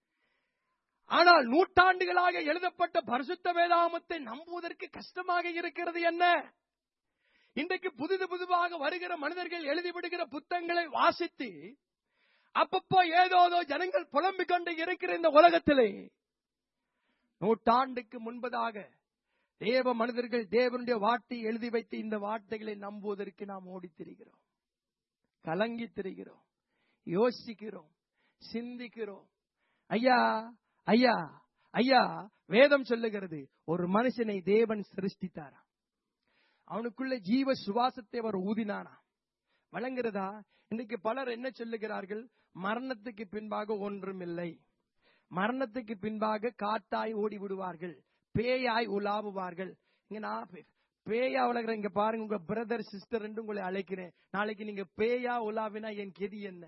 Speaker 1: ஆனால் நூற்றாண்டுகளாக எழுதப்பட்ட பரிசுத்த வேதாமத்தை நம்புவதற்கு கஷ்டமாக இருக்கிறது என்ன இன்றைக்கு புதிது புதுவாக வருகிற மனிதர்கள் எழுதிவிடுகிற புத்தகங்களை வாசித்து அப்பப்போ ஏதோதோ ஜனங்கள் புலம்பிக் கொண்டு இருக்கிற இந்த உலகத்திலே நூற்றாண்டுக்கு முன்பதாக தேவ மனிதர்கள் தேவனுடைய வார்த்தை எழுதி வைத்து இந்த வார்த்தைகளை நம்புவதற்கு நாம் ஓடித் திரிகிறோம் கலங்கி திரிகிறோம் யோசிக்கிறோம் சிந்திக்கிறோம் ஐயா ஐயா ஐயா வேதம் சொல்லுகிறது ஒரு மனுஷனை தேவன் சிருஷ்டித்தாராம் அவனுக்குள்ள ஜீவ சுவாசத்தை அவர் ஊதினாராம் வழங்குறதா இன்னைக்கு பலர் என்ன சொல்லுகிறார்கள் மரணத்துக்கு பின்பாக ஒன்றும் இல்லை மரணத்துக்கு பின்பாக காட்டாய் ஓடி விடுவார்கள் பேயாய் உலாவுவார்கள் இங்க நான் பே- பேயா உலகிற இங்க பாருங்க உங்க பிரதர் சிஸ்டர் என்று உங்களை அழைக்கிறேன் நாளைக்கு நீங்க பேயா உலாவினா என் கெதி என்ன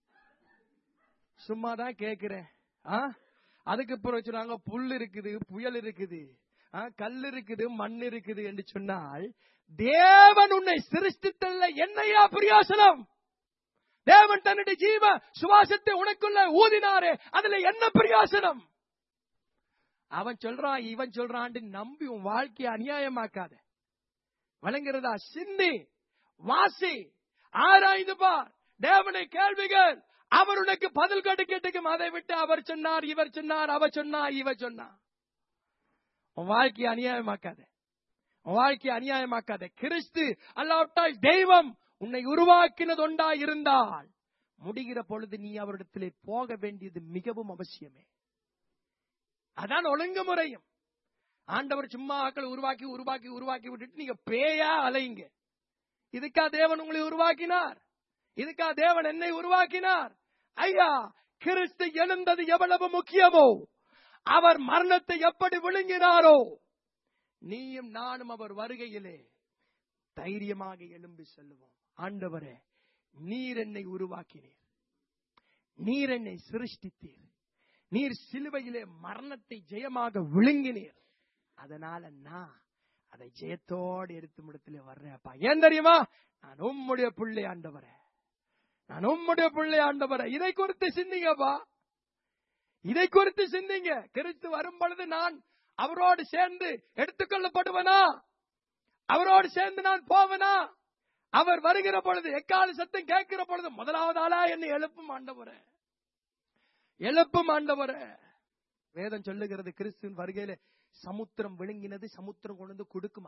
Speaker 1: சும்மா தான் கேக்குறேன் ஆ அதுக்கு பிறகு சொன்னாங்க புல் இருக்குது புயல் இருக்குது ஆ, கல் இருக்குது மண் இருக்குது என்று சொன்னால் தேவன் உன்னை சிருஷ்டித்தல்ல என்னையா பிரயோசனம் தேவன் தன்னுடைய ஜீவ சுவாசத்தை உனக்குள்ள ஊதினாரே அதுல என்ன பிரயோசனம் அவன் சொல்றான் இவன் சொல்றான் நம்பி உன் வாழ்க்கையை அநியாயமாக்காத வழங்குறதா சிந்தி வாசி ஆராய்ந்து பார் தேவனை கேள்விகள் அவர் உனக்கு பதில் கட்டுக்கட்டுக்கும் அதை விட்டு அவர் சொன்னார் இவர் சொன்னார் அவர் சொன்னார் இவர் சொன்னார் உன் வாழ்க்கையை அநியாயமாக்காத உன் வாழ்க்கையை அநியாயமாக்காத கிறிஸ்து அல்லாவிட்டால் தெய்வம் உன்னை உருவாக்கினது ஒன்றா இருந்தால் முடிகிற பொழுது நீ அவரிடத்திலே போக வேண்டியது மிகவும் அவசியமே அதான் ஒழுங்குமுறையும் ஆண்டவர் சும்மா ஆக்களை உருவாக்கி உருவாக்கி உருவாக்கி விட்டுட்டு நீங்க பேயா அலையுங்க இதுக்கா தேவன் உங்களை உருவாக்கினார் இதுக்கா தேவன் என்னை உருவாக்கினார் ஐயா கிறிஸ்து எழுந்தது எவ்வளவு முக்கியமோ அவர் மரணத்தை எப்படி விழுங்கினாரோ நீயும் நானும் அவர் வருகையிலே தைரியமாக எழும்பி செல்லுவோம் ஆண்டவரே நீர் என்னை உருவாக்கினீர் நீர் என்னை சிருஷ்டித்தீர் நீர் சிலுவையிலே மரணத்தை ஜெயமாக விழுங்கினீர் அதனால நான் அதை ஜெயத்தோடு எடுத்து முடித்துல வர்றேன்ப்பா ஏன் தெரியுமா நான் உம்முடைய பிள்ளை ஆண்டவரே நான் உம்முடைய பிள்ளை ஆண்டவரே இதை குறித்து சிந்திங்கப்பா இதை குறித்து சிந்திங்க கிறிஸ்து வரும் பொழுது நான் அவரோடு சேர்ந்து எடுத்துக்கொள்ளப்படுவனா அவரோடு சேர்ந்து நான் போவனா அவர் வருகிற பொழுது எக்கால சத்தம் கேட்கிற பொழுது முதலாவது ஆளா என்னை எழுப்பும் ஆண்டவரே எழுப்பும் ஆண்டவரே வேதம் சொல்லுகிறது கிறிஸ்துவின் வருகையில சமுத்திரம் விழுங்கினது சமுத்திரம் கொண்டு வந்து கொடுக்குமா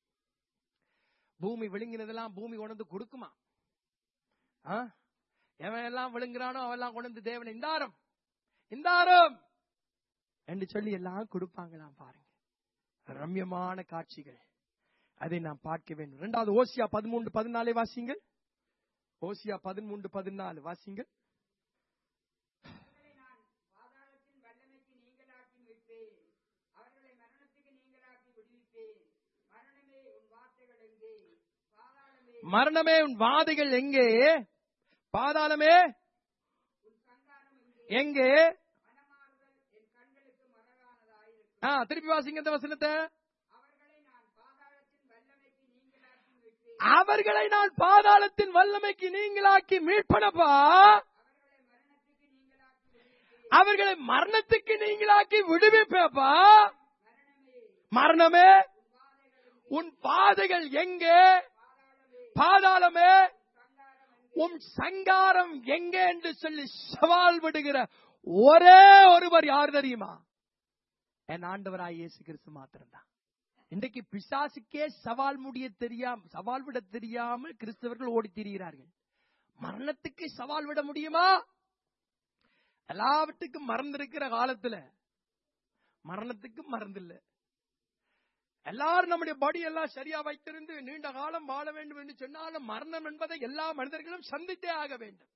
Speaker 1: பூமி விழுங்கினதெல்லாம் பூமி கொண்டு வந்து கொடுக்குமா ஆ? எவன் எல்லாம் விழுங்குறானோ அவெல்லாம் கொண்டு வந்து தேவன் இந்தாரம் இந்தாரம் என்று சொல்லி எல்லாம் கொடுப்பாங்களாம் பாருங்க ரம்யமான காட்சிகள் அதை நாம் பார்க்க வேண்டும் இரண்டாவது ஓசியா பதிமூன்று பதினாலே வாசிங்கள் ஓசியா பதிமூன்று பதினாலு வாசிங்கள்
Speaker 2: பாதாளத்தின் வல்லமைக்கு நீங்களாக்கி மீட்பேன் அவர்களை மரணத்துக்கு நீங்களாக்கி விடுவிப்பேன் மரணமே உன் வார்த்தைகள் எங்கே பாதாளமே
Speaker 1: மரணமே உன் வாதைகள் எங்கே பாதாளமே
Speaker 2: உன் சங்காரம் எங்கே
Speaker 1: எங்கே
Speaker 2: மனமாறுதல் என் கண்களுக்கு மறவானதாயிருக்கும்
Speaker 1: ஆ, திருப்பி வாசிங்க இந்த வசனத்தை
Speaker 2: அவர்களை நான் பாதாளத்தின் வல்லமைக்கு நீங்களாக்கி மீட்பேன்
Speaker 1: அவர்களை நான் பாதாளத்தின் வல்லமைக்கு நீங்களாக்கி மீட்பனப்பா
Speaker 2: அவர்களை மரணத்துக்கு நீங்களாக்கி விடுவிப்பேன்
Speaker 1: அவர்களை மரணத்துக்கு நீங்களாக்கி விடுவிப்பேப்பா
Speaker 2: மரணமே
Speaker 1: மரணமே உன் பாதைகள் எங்கே பாதாளமே உன் சங்காரம் எங்கே என்று சொல்லி சவால் விடுகிற ஒரே ஒருவர் யார் தெரியுமா என் ஆண்டவராய் இயேசு கிறிஸ்து மாத்திரம்தான் இன்றைக்கு பிசாசுக்கே சவால் முடிய தெரியாம சவால் விட தெரியாமல் கிறிஸ்தவர்கள் ஓடி திரிகிறார்கள் மரணத்துக்கு சவால் விட முடியுமா எல்லாவற்றுக்கும் மறந்திருக்கிற காலத்துல மரணத்துக்கு மறந்தில்ல எல்லாரும் நம்முடைய பாடி எல்லாம் சரியா வைத்திருந்து நீண்ட காலம் வாழ வேண்டும் என்று சொன்னாலும் மரணம் என்பதை எல்லா மனிதர்களும் சந்தித்தே ஆக வேண்டும்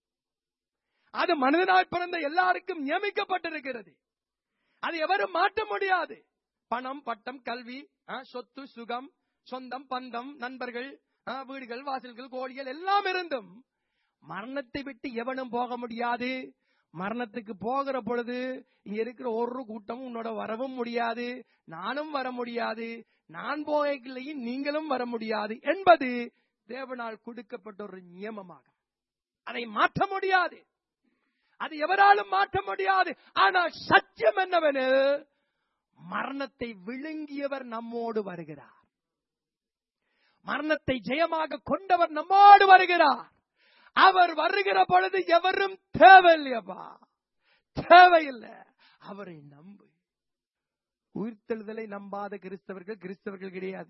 Speaker 1: அது மனிதனாய் பிறந்த எல்லாருக்கும் நியமிக்கப்பட்டிருக்கிறது அது எவரும் மாற்ற முடியாது பணம் பட்டம் கல்வி ஆ, சொத்து சுகம் சொந்தம் பந்தம் நண்பர்கள் ஆ, வீடுகள் வாசல்கள் கோடிகள் எல்லாம் இருந்தும் மரணத்தை விட்டு எவனும் போக முடியாது மரணத்துக்கு போகிற பொழுது இங்க இருக்கிற ஒரு கூட்டமும் உன்னோட வரவும் முடியாது நானும் வர முடியாது நான் போகலையும் நீங்களும் வர முடியாது என்பது தேவனால் கொடுக்கப்பட்ட ஒரு நியமமாகும் அதை மாற்ற முடியாது அது எவராலும் மாற்ற முடியாது ஆனால் சத்தியம் என்னவெனில் மரணத்தை விழுங்கியவர் நம்மோடு வருகிறார் மரணத்தை ஜெயமாக கொண்டவர் நம்மோடு வருகிறார் அவர் வருகிற பொழுது எவரும் தேவையில்லையப்பா தேவையில்லை அவரை நம்பு உயிர்த்தெழுதலை நம்பாத கிறிஸ்தவர்கள் கிறிஸ்தவர்கள் கிடையாது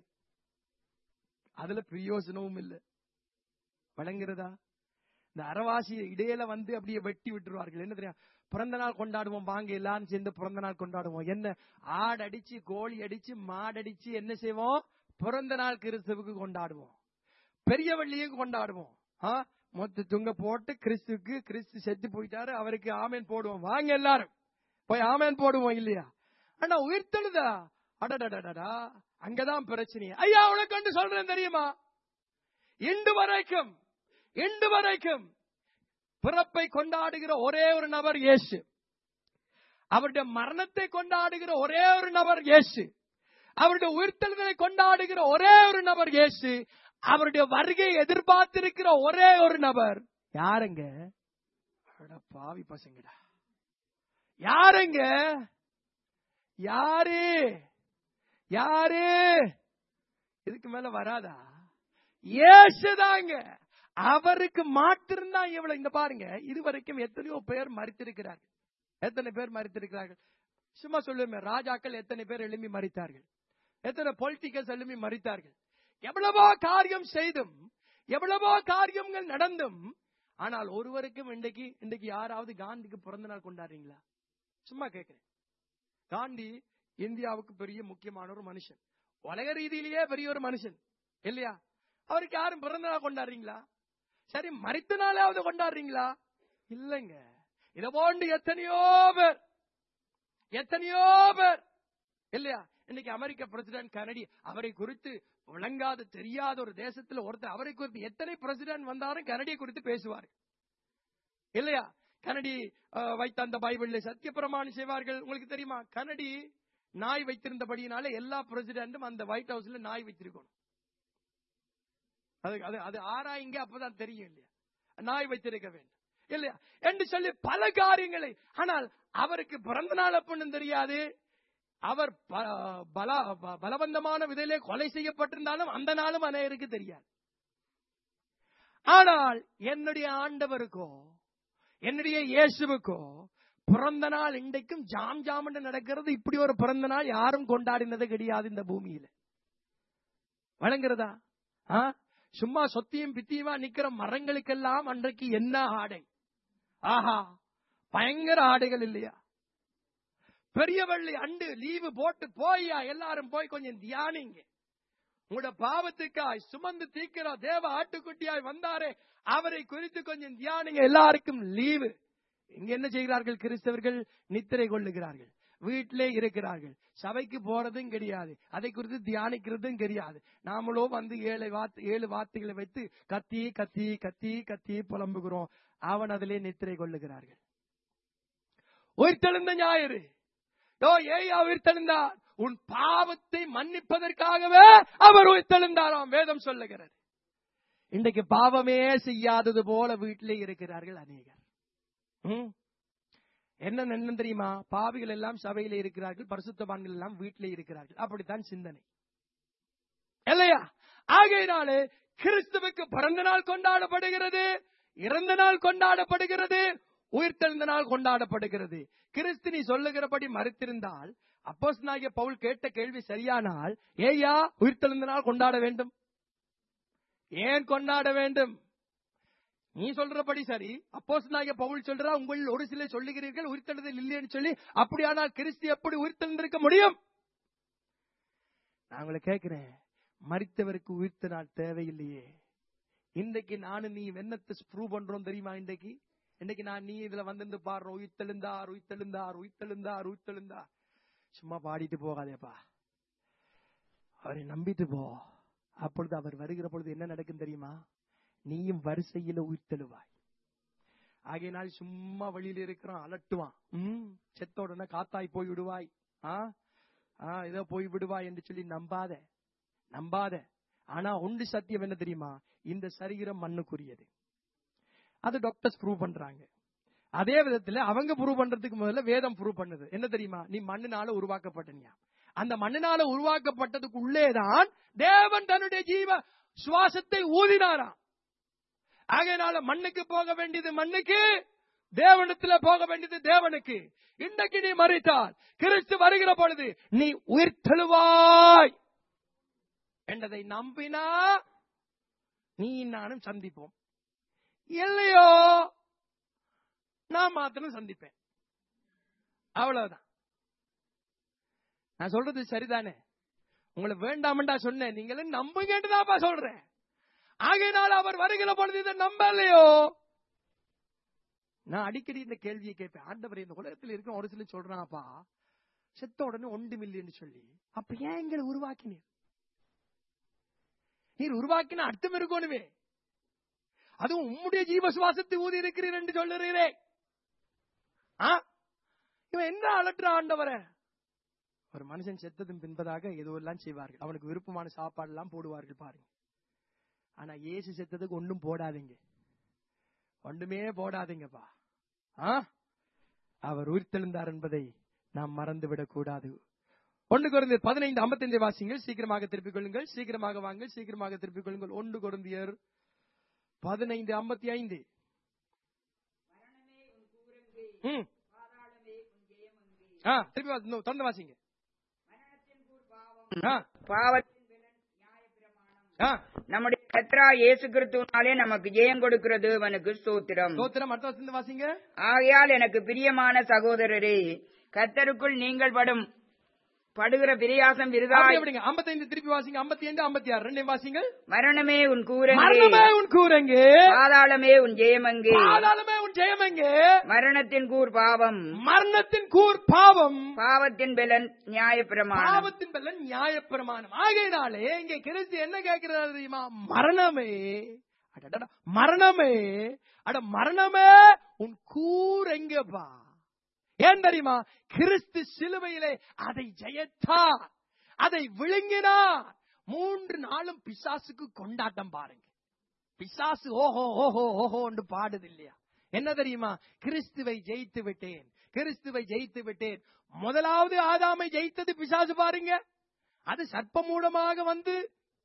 Speaker 1: அதுல பிரயோஜனமும் இல்லை வழங்குறதா இந்த அரவாசி இடையில வந்து அப்படியே வெட்டி விட்டுருவார்கள் என்ன தெரியும் பிறந்த நாள் கொண்டாடுவோம் வாங்க எல்லாரும் சேர்ந்து பிறந்த நாள் கொண்டாடுவோம் என்ன ஆடு அடிச்சு கோழி அடிச்சு மாடடிச்சு என்ன செய்வோம் பிறந்த நாள் கிறிஸ்துவுக்கு கொண்டாடுவோம் பெரிய வள்ளியும் கொண்டாடுவோம் ஆ, மொத்த துங்க போட்டு கிறிஸ்துக்கு கிறிஸ்து செத்து போயிட்டாரு அவருக்கு ஆமேன் போடுவோம் வாங்க எல்லாரும் போய் ஆமேன் போடுவோம் இல்லையா ஆனா உயிர்த்தெழுதா அடடடடடா அங்கதான் பிரச்சனை ஐயா உனக்கு ஒன்று சொல்றேன் தெரியுமா இன்று வரைக்கும் இன்று வரைக்கும் பிறப்பை கொண்டாடுகிற ஒரே ஒரு நபர் இயேசு அவருடைய மரணத்தை கொண்டாடுகிற ஒரே ஒரு நபர் இயேசு அவருடைய உயிர்த்தெழுதலை கொண்டாடுகிற ஒரே ஒரு நபர் இயேசு அவருடைய வருகையை எதிர்பார்த்திருக்கிற ஒரே ஒரு நபர் யாருங்க அட பாவி பசங்கடா யாருங்க யாரு யாரு இதுக்கு மேல வராதா இயேசுதாங்க அவருக்கு மாத்திருந்தான் இவ்வளவு இந்த பாருங்க இதுவரைக்கும் எத்தனையோ பேர் மறித்திருக்கிறார்கள் எத்தனை பேர் மறித்திருக்கிறார்கள் சும்மா சொல்லுமே ராஜாக்கள் எத்தனை பேர் எழும்பி மறித்தார்கள் எத்தனை பொலிட்டிக்கல்ஸ் எழும்பி மறித்தார்கள் எவ்வளவோ காரியம் செய்தும் எவ்வளவோ காரியங்கள் நடந்தும் ஆனால் ஒருவருக்கும் இன்றைக்கு இன்றைக்கு யாராவது காந்திக்கு பிறந்த நாள் கொண்டாடுறீங்களா சும்மா கேட்கிறேன் காந்தி இந்தியாவுக்கு பெரிய முக்கியமான ஒரு மனுஷன் உலக ரீதியிலேயே பெரிய ஒரு மனுஷன் இல்லையா அவருக்கு யாரும் பிறந்த நாள் கொண்டாடுறீங்களா சரி மறித்த நாளாவது கொண்டாடுறீங்களா இல்லைங்க இத போன்று எத்தனையோ பேர் எத்தனையோ பேர் இல்லையா இன்னைக்கு அமெரிக்க பிரசிடென்ட் கனடி அவரை குறித்து விளங்காத தெரியாத ஒரு தேசத்துல ஒருத்தர் அவரை குறித்து எத்தனை பிரசிடென்ட் வந்தாலும் கனடியை குறித்து பேசுவார் இல்லையா கனடி அஹ், வைத்த அந்த பைபிள்ல சத்திய பிரமாணம் செய்வார்கள் உங்களுக்கு தெரியுமா கனடி நாய் வைத்திருந்தபடியினால எல்லா பிரசிடென்ட்டும் அந்த ஒயிட் ஹவுஸ்ல நாய் வைத்திருக்கணும் அது அது அது ஆராய்ங்க அப்பதான் தெரியும் இல்லையா நாய் வைத்திருக்க வேண்டும் இல்லையா என்று சொல்லி பல காரியங்களை ஆனால் அவருக்கு பிறந்த நாள் அப்படின்னு தெரியாது அவர் ப- பல ப- பலவந்தமான விதையிலே கொலை செய்யப்பட்டிருந்தாலும் அந்த நாளும் அநேகருக்கு தெரியாது ஆனால் என்னுடைய ஆண்டவருக்கோ என்னுடைய இயேசுவுக்கோ பிறந்த நாள் இன்றைக்கும் ஜாம் ஜாம் என்று நடக்கிறது இப்படி ஒரு பிறந்த நாள் யாரும் கொண்டாடினது கிடையாது இந்த பூமியில வழங்குறதா ஆ? சும்மா சொத்தியும் பித்தியுமா நிக்கிற மரங்களுக்கெல்லாம் அன்றைக்கு என்ன ஆடை ஆஹா பயங்கர ஆடைகள் இல்லையா பெரிய வள்ளி அண்டு லீவு போட்டு போய்யா எல்லாரும் போய் கொஞ்சம் தியானிங்க உங்களோட பாவத்துக்காய் சுமந்து தீக்கிற தேவ ஆட்டுக்குட்டியாய் வந்தாரே அவரை குறித்து கொஞ்சம் தியானிங்க எல்லாருக்கும் லீவு இங்க என்ன செய்கிறார்கள் கிறிஸ்தவர்கள் நித்திரை கொள்ளுகிறார்கள் வீட்டிலே இருக்கிறார்கள் சபைக்கு போறதும் கிடையாது அதை குறித்து தியானிக்கிறதும் கிடையாது நாமளோ வந்து ஏழு வார்த்தை ஏழு வார்த்தைகளை வைத்து கத்தி கத்தி கத்தி கத்தி புலம்புகிறோம் அவன் அதிலே நித்திரை கொள்ளுகிறார்கள் உயிர்த்தெழுந்த ஞாயிறு யோ ஏயா உயிர்த்தெழுந்தார் உன் பாவத்தை மன்னிப்பதற்காகவே அவர் உயிர்த்தெழுந்தாராம் வேதம் சொல்லுகிறது இன்றைக்கு பாவமே செய்யாதது போல வீட்டிலே இருக்கிறார்கள் அநேகர் ம்? என்ன என்ன தெரியுமா பாவிகள் எல்லாம் சபையிலே இருக்கிறார்கள் பரிசுத்தவான்கள் எல்லாம் வீட்டிலே இருக்கிறார்கள் அப்படித்தான் சிந்தனை இல்லையா ஆகையினாலே கிறிஸ்துவுக்கு பிறந்த நாள் கொண்டாடப்படுகிறது இறந்த நாள் கொண்டாடப்படுகிறது உயிர்த்தெழுந்த நாள் கொண்டாடப்படுகிறது கிறிஸ்து நீ சொல்லுகிறபடி மறுத்திருந்தால் அப்போஸ் பவுல் கேட்ட கேள்வி சரியானால் ஏயா உயிர்த்தெழுந்த நாள் கொண்டாட வேண்டும் ஏன் கொண்டாட வேண்டும் நீ சொல்றபடி சரி அப்போஸ் பவுல் சொல்றா உங்களில் ஒரு சிலர் சொல்லுகிறீர்கள் உயிர்த்தெழுதல் இல்லைன்னு சொல்லி அப்படியானால் கிறிஸ்து எப்படி உயிர்த்தெழுந்திருக்க முடியும் நான் உங்களை கேட்கிறேன் மரித்தவருக்கு உயிர்த்த நாள் தேவையில்லையே இன்றைக்கு நானும் நீ வெண்ணத்தை ப்ரூவ் பண்றோம் தெரியுமா இன்றைக்கு இன்னைக்கு நான் நீ இதுல வந்து பாடுறோம் உயிர்த்தெழுந்தார் உயிர்த்தெழுந்தார் உயிர்த்தெழுந்தார் உயிர்த்தெழுந்தார் சும்மா பாடிட்டு போகாதேப்பா அவரை நம்பிட்டு போ அப்பொழுது அவர் வருகிற பொழுது என்ன நடக்கும் தெரியுமா நீயும் வரிசையில உயிர்த்தெழுவாய் ஆகையினால் சும்மா வெளியில இருக்கிறான் அலட்டுவான் ம் செத்த உடனே காத்தாய் போய் விடுவாய் ஆ ஆ ஏதோ போய் விடுவாய் என்று சொல்லி நம்பாத நம்பாத ஆனா ஒன்று சத்தியம் என்ன தெரியுமா இந்த சரீரம் மண்ணுக்குரியது அது டாக்டர்ஸ் ப்ரூவ் பண்றாங்க அதே விதத்துல அவங்க ப்ரூவ் பண்றதுக்கு முதல்ல வேதம் ப்ரூவ் பண்ணுது என்ன தெரியுமா நீ மண்ணினால உருவாக்கப்பட்டனியா அந்த மண்ணினால உருவாக்கப்பட்டதுக்கு உள்ளேதான் தேவன் தன்னுடைய ஜீவ சுவாசத்தை ஊதினாராம் ஆகையினால மண்ணுக்கு போக வேண்டியது மண்ணுக்கு தேவனத்துல போக வேண்டியது தேவனுக்கு இன்றைக்கு நீ மறித்தால் கிறிஸ்து வருகிற பொழுது நீ உயிர்த்தெழுவாய் என்றதை நம்பினா நீ நானும் சந்திப்போம் இல்லையோ நான் மாத்திரம் சந்திப்பேன் அவ்வளவுதான் நான் சொல்றது சரிதானே உங்களை வேண்டாமண்டா சொன்னேன் நீங்களும் நம்புங்கன்னுதான்ப்பா சொல்றேன் ஆகையினால் அவர் வருகிற பொழுது இதை நம்பலையோ நான் அடிக்கடி இந்த கேள்வியை கேட்பேன் ஆண்டவர் இந்த உலகத்தில் இருக்கிற ஒரு சிலர் சொல்றான்ப்பா செத்த உடனே ஒன்று மில்லியன் சொல்லி அப்ப ஏன் எங்களை உருவாக்கினீர் நீர் உருவாக்கின அர்த்தம் இருக்கணுமே அதுவும் உம்முடைய ஜீவ சுவாசத்தை ஊதி இருக்கிறீர் என்று சொல்லுறீரே ஆ? இவன் என்ன அலட்டுற ஆண்டவரை ஒரு மனுஷன் செத்ததும் பின்பதாக ஏதோ எல்லாம் செய்வார்கள் அவனுக்கு விருப்பமான சாப்பாடு எல்லாம் போடுவார்கள் பாருங்க ஆனா இயேசு செத்ததுக்கு ஒண்ணும் போடாதீங்க ஒண்ணுமே போடாதீங்கப்பா ஆ? அவர் உயிர்த்தெழுந்தார் என்பதை நாம் மறந்து விடக் கூடாது ஒன்று குருந்தியர் பதினைந்து ஐம்பத்தைந்து வாசிங்கள் சீக்கிரமாக திருப்பிக் கொள்ளுங்கள் சீக்கிரமாக வாங்க சீக்கிரமாக திருப்பிக் கொள்ளுங்கள் ஒன்று குருந்தியர் பதினைந்து ஐம்பத்தி ஐந்து ம். ஆ, திருப்பி வா- இன்னும் தொடர்ந்து வாசிங்க ஆ,
Speaker 2: பாவத்தின்
Speaker 1: ஆ.
Speaker 2: நம்முடைய கத்ரா இயேசு கிறிஸ்துவினாலே நமக்கு ஜெயம் கொடுக்கிற தேவனுக்கு ஸ்தோத்திரம்
Speaker 1: ஸ்தோத்திரம் அடுத்த வசனத்தை வாசிங்க
Speaker 2: ஆகையால் எனக்கு பிரியமான சகோதரரே கர்த்தருக்குள் நீங்கள் படும் படுகிற பிரியாசம் விருதாய்
Speaker 1: அப்படியே விடுங்க 55 திருப்பி வாசிங்க 55 56 ரெண்டையும் வாசிங்கள்
Speaker 2: மரணமே உன் கூரங்கே
Speaker 1: மரணமே உன் கூரங்கு
Speaker 2: பாதாளமே உன் ஜெயமங்கே
Speaker 1: பாதாளமே உன் ஜெயமெங்கு
Speaker 2: மரணத்தின் கூர் பாவம்
Speaker 1: மரணத்தின் கூர் பாவம்
Speaker 2: பாவத்தின் பலன் நியாயப்பிரமாணம்
Speaker 1: பாவத்தின் பலன் நியாயப்பிரமாணம் ஆகையினாலே இங்க கிறிஸ்து என்ன கேட்கிறாரு தெரியுமா மரணமே அடடட, மரணமே அட மரணமே உன் கூர் எங்கப்பா ஏன் தெரியுமா கிறிஸ்து சிலுவையிலே அதை ஜெயத்தார் அதை விழுங்கினார் மூன்று நாளும் பிசாசுக்கு கொண்டாட்டம் பாருங்க பிசாசு ஓஹோ ஓஹோ ஓஹோன்னு பாடுது இல்லையா என்ன தெரியுமா கிறிஸ்துவை ஜெயித்து விட்டேன் கிறிஸ்துவை ஜெயித்து விட்டேன் முதலாவது ஆதாமை ஜெயித்தது பிசாசு பாருங்க அது சர்ப்பமூலமாக வந்து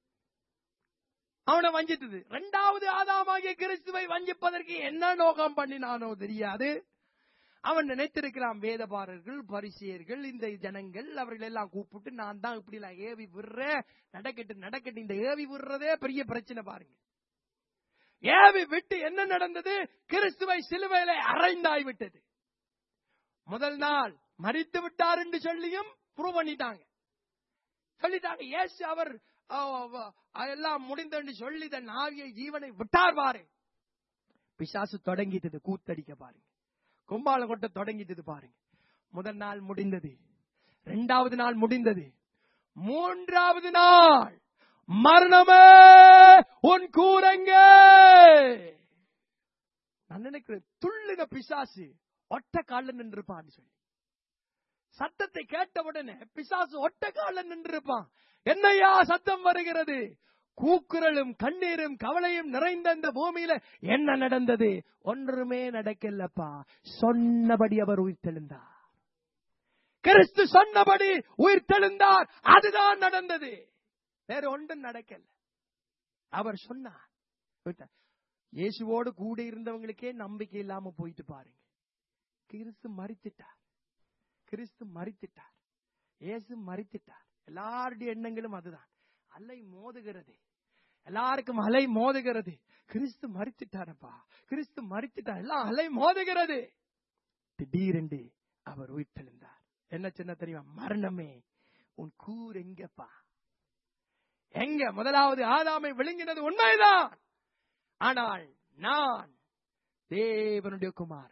Speaker 1: அவனை வஞ்சித்தது இரண்டாவது ஆதாமாகிய கிறிஸ்துவை வஞ்சிப்பதற்கு என்ன நோக்கம் பண்ணினானோ தெரியாது அவன் நினைத்திருக்கிறான் வேதபாரர்கள் பரிசியர்கள் இந்த ஜனங்கள் அவர்கள் எல்லாம் கூப்பிட்டு நான் தான் இப்படி எல்லாம் ஏவி விடுறேன் நடக்கட்டு நடக்கட்டு இந்த ஏவி விடுறதே பெரிய பிரச்சனை பாருங்க ஏவி விட்டு என்ன நடந்தது கிறிஸ்துவை சிலுவையில அறைந்தாய் விட்டது முதல் நாள் மறித்து விட்டார் என்று சொல்லியும் ப்ரூவ் பண்ணிட்டாங்க சொல்லிட்டாங்க ஏசு அவர் அஹ், அஹ், எல்லாம் முடிந்தன்னு சொல்லி தன் ஆவியை ஜீவனை விட்டார் பாரு பிசாசு தொடங்கிட்டது கூத்தடிக்க பாருங்க கும்பாலம் கொட்ட தொடங்கிட்டது பாருங்க முதல் நாள் முடிந்தது இரண்டாவது நாள் முடிந்தது மூன்றாவது நாள் மரணமே உன் கூரங்க நான் நினைக்கிறேன் துள்ளுன பிசாசு ஒட்ட கால நின்றுப்பான்னு சொல்லி சத்தத்தை கேட்ட உடனே பிசாசு ஒட்ட கால நின்றிருப்பான் என்னையா சத்தம் வருகிறது கூக்குரலும் கண்ணீரும் கவலையும் நிறைந்த இந்த பூமியில என்ன நடந்தது ஒன்றுமே நடக்கலப்பா சொன்னபடி அவர் உயிர்த்தெழுந்தார் கிறிஸ்து சொன்னபடி உயிர்த்தெழுந்தார் அதுதான் நடந்தது வேற ஒன்றும் நடக்கல அவர் சொன்னார் விட்டார். இயேசுவோடு கூட இருந்தவங்களுக்கே நம்பிக்கை இல்லாம போயிட்டு பாருங்க கிறிஸ்து மறித்துட்டார் கிறிஸ்து மறித்துட்டார் இயேசு மறித்துட்டார் எல்லாருடைய எண்ணங்களும் அதுதான் அலை மோதுகிறது எல்லாருக்கும் அலை மோதுகிறது கிறிஸ்து மறித்துட்டாரப்பா கிறிஸ்து மறித்துட்டார் எல்லாம் அலை மோதுகிறது திடீரென்று அவர் உயிர்த்தெழுந்தார் என்ன சின்ன தெரியுமா மரணமே உன் கூர் எங்கப்பா எங்க முதலாவது ஆதாமை விழுங்கினது உண்மைதான் ஆனால் நான் தேவனுடைய குமாரன்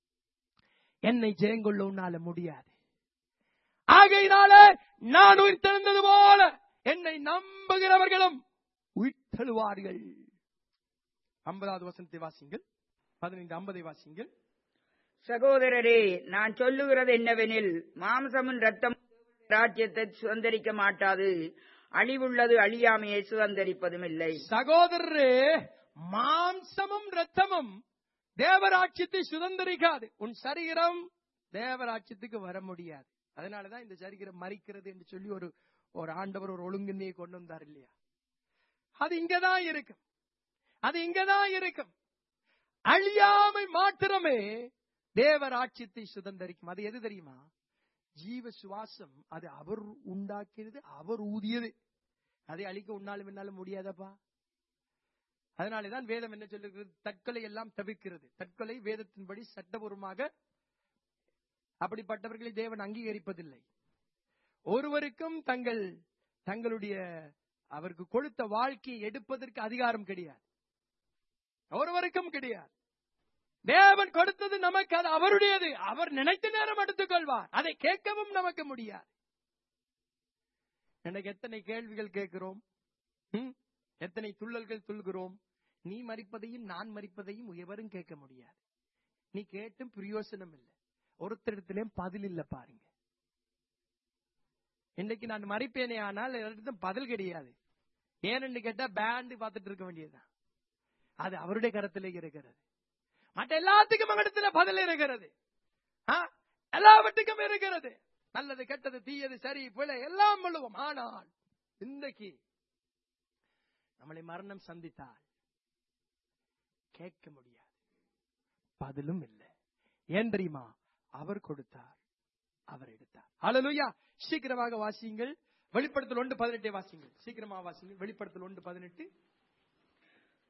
Speaker 1: என்னை ஜெயங்கொள்ள உன்னால முடியாது ஆகையினாலே நான் உயிர்த்தெழுந்தது போல என்னை நம்புகிறவர்களும் உயிர்த்தெழுவார்கள் ஐம்பதாவது வசனத்தை வாசிங்கள் பதினைந்து ஐம்பதை வாசிங்கள்
Speaker 2: சகோதரரே நான் சொல்லுகிறது என்னவெனில் மாம்சமும் ரத்தம் ராஜ்யத்தை சுதந்திரிக்க மாட்டாது அழிவுள்ளது அழியாமையை சுதந்திரிப்பதும் இல்லை
Speaker 1: சகோதரரே மாம்சமும் ரத்தமும் தேவராட்சியத்தை சுதந்திரிக்காது உன் சரீரம் தேவராட்சியத்துக்கு வர முடியாது அதனாலதான் இந்த சரீரம் மறிக்கிறது என்று சொல்லி ஒரு ஒரு ஆண்டவர் ஒரு ஒழுங்கின்மையை கொண்டு வந்தார் இல்லையா அது இங்கதான் இருக்கும் அது இங்கதான் இருக்கும் அழியாமை மாத்திரமே தேவராட்சியத்தை சுதந்திரிக்கும் அது எது தெரியுமா ஜீவ சுவாசம் அது அவர் உண்டாக்கியது அவர் ஊதியது அதை அழிக்க உன்னாலும் என்னாலும் முடியாதப்பா அதனாலேதான் வேதம் என்ன சொல்லுகிறது தற்கொலை எல்லாம் தவிர்க்கிறது தற்கொலை வேதத்தின்படி சட்டபூர்வமாக அப்படிப்பட்டவர்களை தேவன் அங்கீகரிப்பதில்லை ஒருவருக்கும் தங்கள் தங்களுடைய அவருக்கு கொடுத்த வாழ்க்கையை எடுப்பதற்கு அதிகாரம் கிடையாது ஒருவருக்கும் கிடையாது தேவன் கொடுத்தது நமக்கு அது அவருடையது அவர் நினைத்த நேரம் எடுத்துக் கொள்வார் அதை கேட்கவும் நமக்கு முடியாது எனக்கு எத்தனை கேள்விகள் கேட்கிறோம் ம்? எத்தனை துள்ளல்கள் துள்கிறோம் நீ மறிப்பதையும் நான் மறிப்பதையும் எவரும் கேட்க முடியாது நீ கேட்டும் பிரயோசனம் இல்லை ஒருத்தரிடத்திலும் பதில் இல்ல பாருங்க இன்னைக்கு நான் மறிப்பேனே ஆனால் இடத்தும் பதில் கிடையாது ஏன்னு கேட்டா பேண்டு பார்த்துட்டு இருக்க வேண்டியதுதான் அது அவருடைய கரத்திலே இருக்கிறது மற்ற எல்லாத்துக்கும் இடத்துல பதில் இருக்கிறது ஆ? எல்லாவற்றுக்கும் இருக்கிறது நல்லது கெட்டது தீயது சரி பிழை எல்லாம் சொல்லுவோம் ஆனால் இன்றைக்கு நம்மளை மரணம் சந்தித்தால் கேட்க முடியாது பதிலும் இல்லை ஏன் தெரியுமா அவர் கொடுத்தார் அவர் எடுத்தார் ஹalleluya சீக்கிரமாக வாசியுங்கள் வெளிப்படுத்தல் ஒன்று பதினெட்டை வாசியுங்கள் சீக்கிரமாக வாசியுங்கள் வெளிப்படுத்தல் ஒன்று பதினெட்டு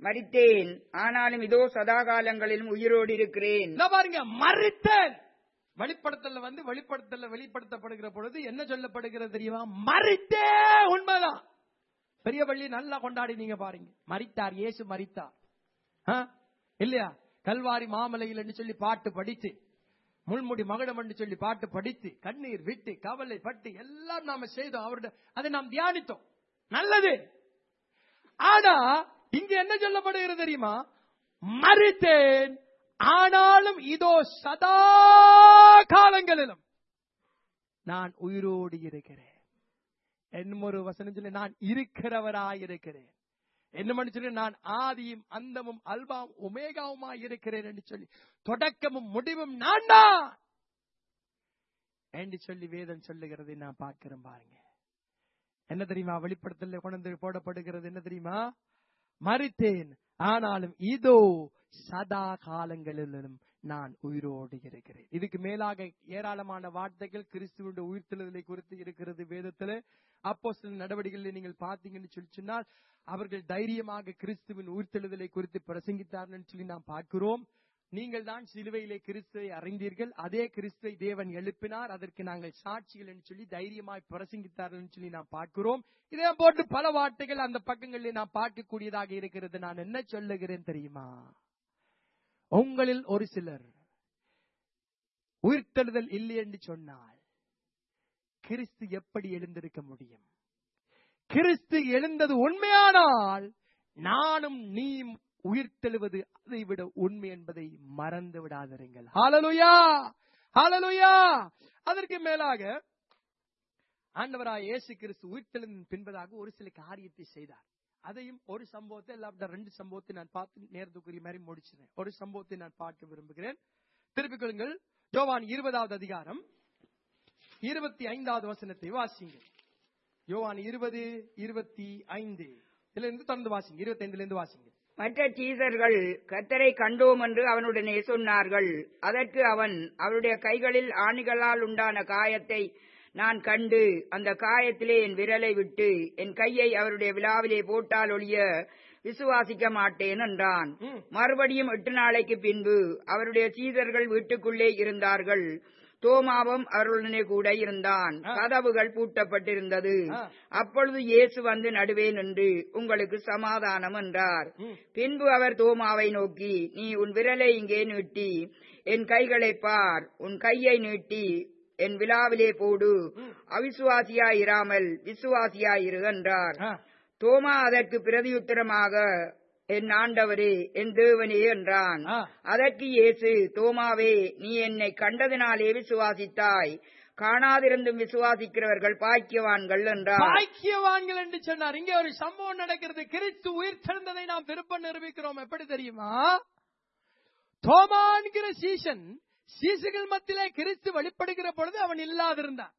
Speaker 2: மரித்தேன் ஆனாலும் இதோ சதா காலங்களிலும் உயிரோடு இருக்கிறேன்
Speaker 1: நான் பாருங்க மறித்தேன் வெளிப்படுத்தல வந்து வெளிப்படுத்தல வெளிப்படுத்தப்படுகிற பொழுது என்ன சொல்லப்படுகிறது தெரியுமா மறித்தே உண்மைதான் பெரிய பள்ளி நல்லா கொண்டாடி நீங்க பாருங்க மறித்தார் இயேசு மறித்தார் ஆ? இல்லையா கல்வாரி மாமலையில் என்று சொல்லி பாட்டு படித்து முள்முடி மகுடம் என்று சொல்லி பாட்டு படித்து கண்ணீர் விட்டு கவலை பட்டு எல்லாம் நாம செய்தோம் அவருடைய அதை நாம் தியானித்தோம் நல்லது ஆனா இங்க என்ன சொல்லப்படுகிறது தெரியுமா மறித்தேன் ஆனாலும் இதோ சதா காலங்களிலும் நான் உயிரோடு இருக்கிறேன் என்னும் ஒரு வசனம் சொல்லி நான் இருக்கிறவராயிருக்கிறேன் என்ன சொல்லி நான் ஆதியும் அந்தமும் அல்பாவும் ஒமேகாவுமாய் இருக்கிறேன் என்று சொல்லி தொடக்கமும் முடிவும் நான் தான் என்று சொல்லி வேதம் சொல்லுகிறதை நான் பார்க்கிறேன் பாருங்க என்ன தெரியுமா வெளிப்படுத்தல கொண்டு வந்து போடப்படுகிறது என்ன தெரியுமா மறித்தேன் ஆனாலும் இதோ சதா காலங்களிலும் நான் உயிரோடு இருக்கிறேன் இதுக்கு மேலாக ஏராளமான வார்த்தைகள் கிறிஸ்துவனுடைய உயிர்த்தெழுதலை குறித்து இருக்கிறது வேதத்துல அப்போ சில நடவடிக்கைகளை நீங்கள் பார்த்தீங்கன்னு சொல்லி சொன்னால் அவர்கள் தைரியமாக கிறிஸ்துவின் உயிர்த்தெழுதலை குறித்து பிரசங்கித்தார்கள் சொல்லி நாம் பார்க்கிறோம் நீங்கள் தான் சிலுவையிலே கிறிஸ்துவை அறிந்தீர்கள் அதே கிறிஸ்துவை தேவன் எழுப்பினார் அதற்கு நாங்கள் சாட்சிகள் என்று சொல்லி தைரியமாய் பிரசங்கித்தார்கள் என்று சொல்லி நாம் பார்க்கிறோம் இதே போன்று பல வார்த்தைகள் அந்த பக்கங்களில் நாம் பார்க்கக்கூடியதாக இருக்கிறது நான் என்ன சொல்லுகிறேன் தெரியுமா உங்களில் ஒரு சிலர் உயிர்த்தெழுதல் இல்லை என்று சொன்னால் கிறிஸ்து எப்படி எழுந்திருக்க முடியும் கிறிஸ்து எழுந்தது உண்மையானால் நானும் நீயும் உயிர்த்தெழுவது அதை விட உண்மை என்பதை மறந்து விடாதிருங்கள் ஹalleluya ஹalleluya அதற்கு மேலாக ஆண்டவராய் இயேசு கிறிஸ்து உயிர்த்தெழுந்த பின்பதாக ஒரு சில காரியத்தை செய்தார் அதையும் ஒரு சம்பவத்தை இல்லாவிட்ட ரெண்டு சம்பவத்தை நான் பார்த்து நேரத்துக்குரிய மாதிரி முடிச்சிருந்தேன் ஒரு சம்பவத்தை நான் பார்க்க விரும்புகிறேன் திருப்பிக் கொள்ளுங்கள் யோவான் இருபதாவது அதிகாரம் இருபத்தி ஐந்தாவது வசனத்தை வாசிங்க யோவான் இருபது இருபத்தி ஐந்து இதுல இருந்து தொடர்ந்து வாசிங்க இருபத்தி ஐந்துல இருந்து வாசிங்க
Speaker 2: மற்ற சீசர்கள் கர்த்தரை கண்டோம் என்று அவனுடனே சொன்னார்கள் அதற்கு அவன் அவருடைய கைகளில் ஆணிகளால் உண்டான காயத்தை நான் கண்டு அந்த காயத்திலே என் விரலை விட்டு என் கையை அவருடைய விழாவிலே போட்டால் ஒழிய விசுவாசிக்க மாட்டேன் என்றான்
Speaker 1: ம்.
Speaker 2: மறுபடியும் எட்டு நாளைக்கு பின்பு அவருடைய சீதர்கள் வீட்டுக்குள்ளே இருந்தார்கள் தோமாவும் அவர்களுடனே கூட இருந்தான்
Speaker 1: ஆ.
Speaker 2: கதவுகள் பூட்டப்பட்டிருந்தது
Speaker 1: ஆ.
Speaker 2: அப்பொழுது இயேசு வந்து நடுவே நின்று உங்களுக்கு சமாதானம் என்றார்
Speaker 1: ம்.
Speaker 2: பின்பு அவர் தோமாவை நோக்கி நீ உன் விரலை இங்கே நீட்டி என் கைகளை பார் உன் கையை நீட்டி என் விழாவிலே போடு அவிசுவாசியாயிராமல் விசுவாசியாயிரு என்றார்
Speaker 1: ஆ.
Speaker 2: தோமா அதற்கு பிரதியுத்தரமாக என் ஆண்டவரே என் தேவனே என்றான்
Speaker 1: ஆ.
Speaker 2: அதற்கு இயேசு தோமாவே நீ என்னை கண்டதினாலே விசுவாசித்தாய் காணாதிருந்தும் விசுவாசிக்கிறவர்கள் பாக்கியவான்கள் என்றார்
Speaker 1: பாக்கியவான்கள் என்று சொன்னார் இங்கே ஒரு சம்பவம் நடக்கிறது கிறிஸ்து உயிர் தெழுந்ததை நாம் திரும்ப நிரூபிக்கிறோம் எப்படி தெரியுமா தோமான்கிற சீசன் சீசுகள் மத்தியிலே கிறிஸ்து வெளிப்படுகிற பொழுது அவன் இல்லாதிருந்தான்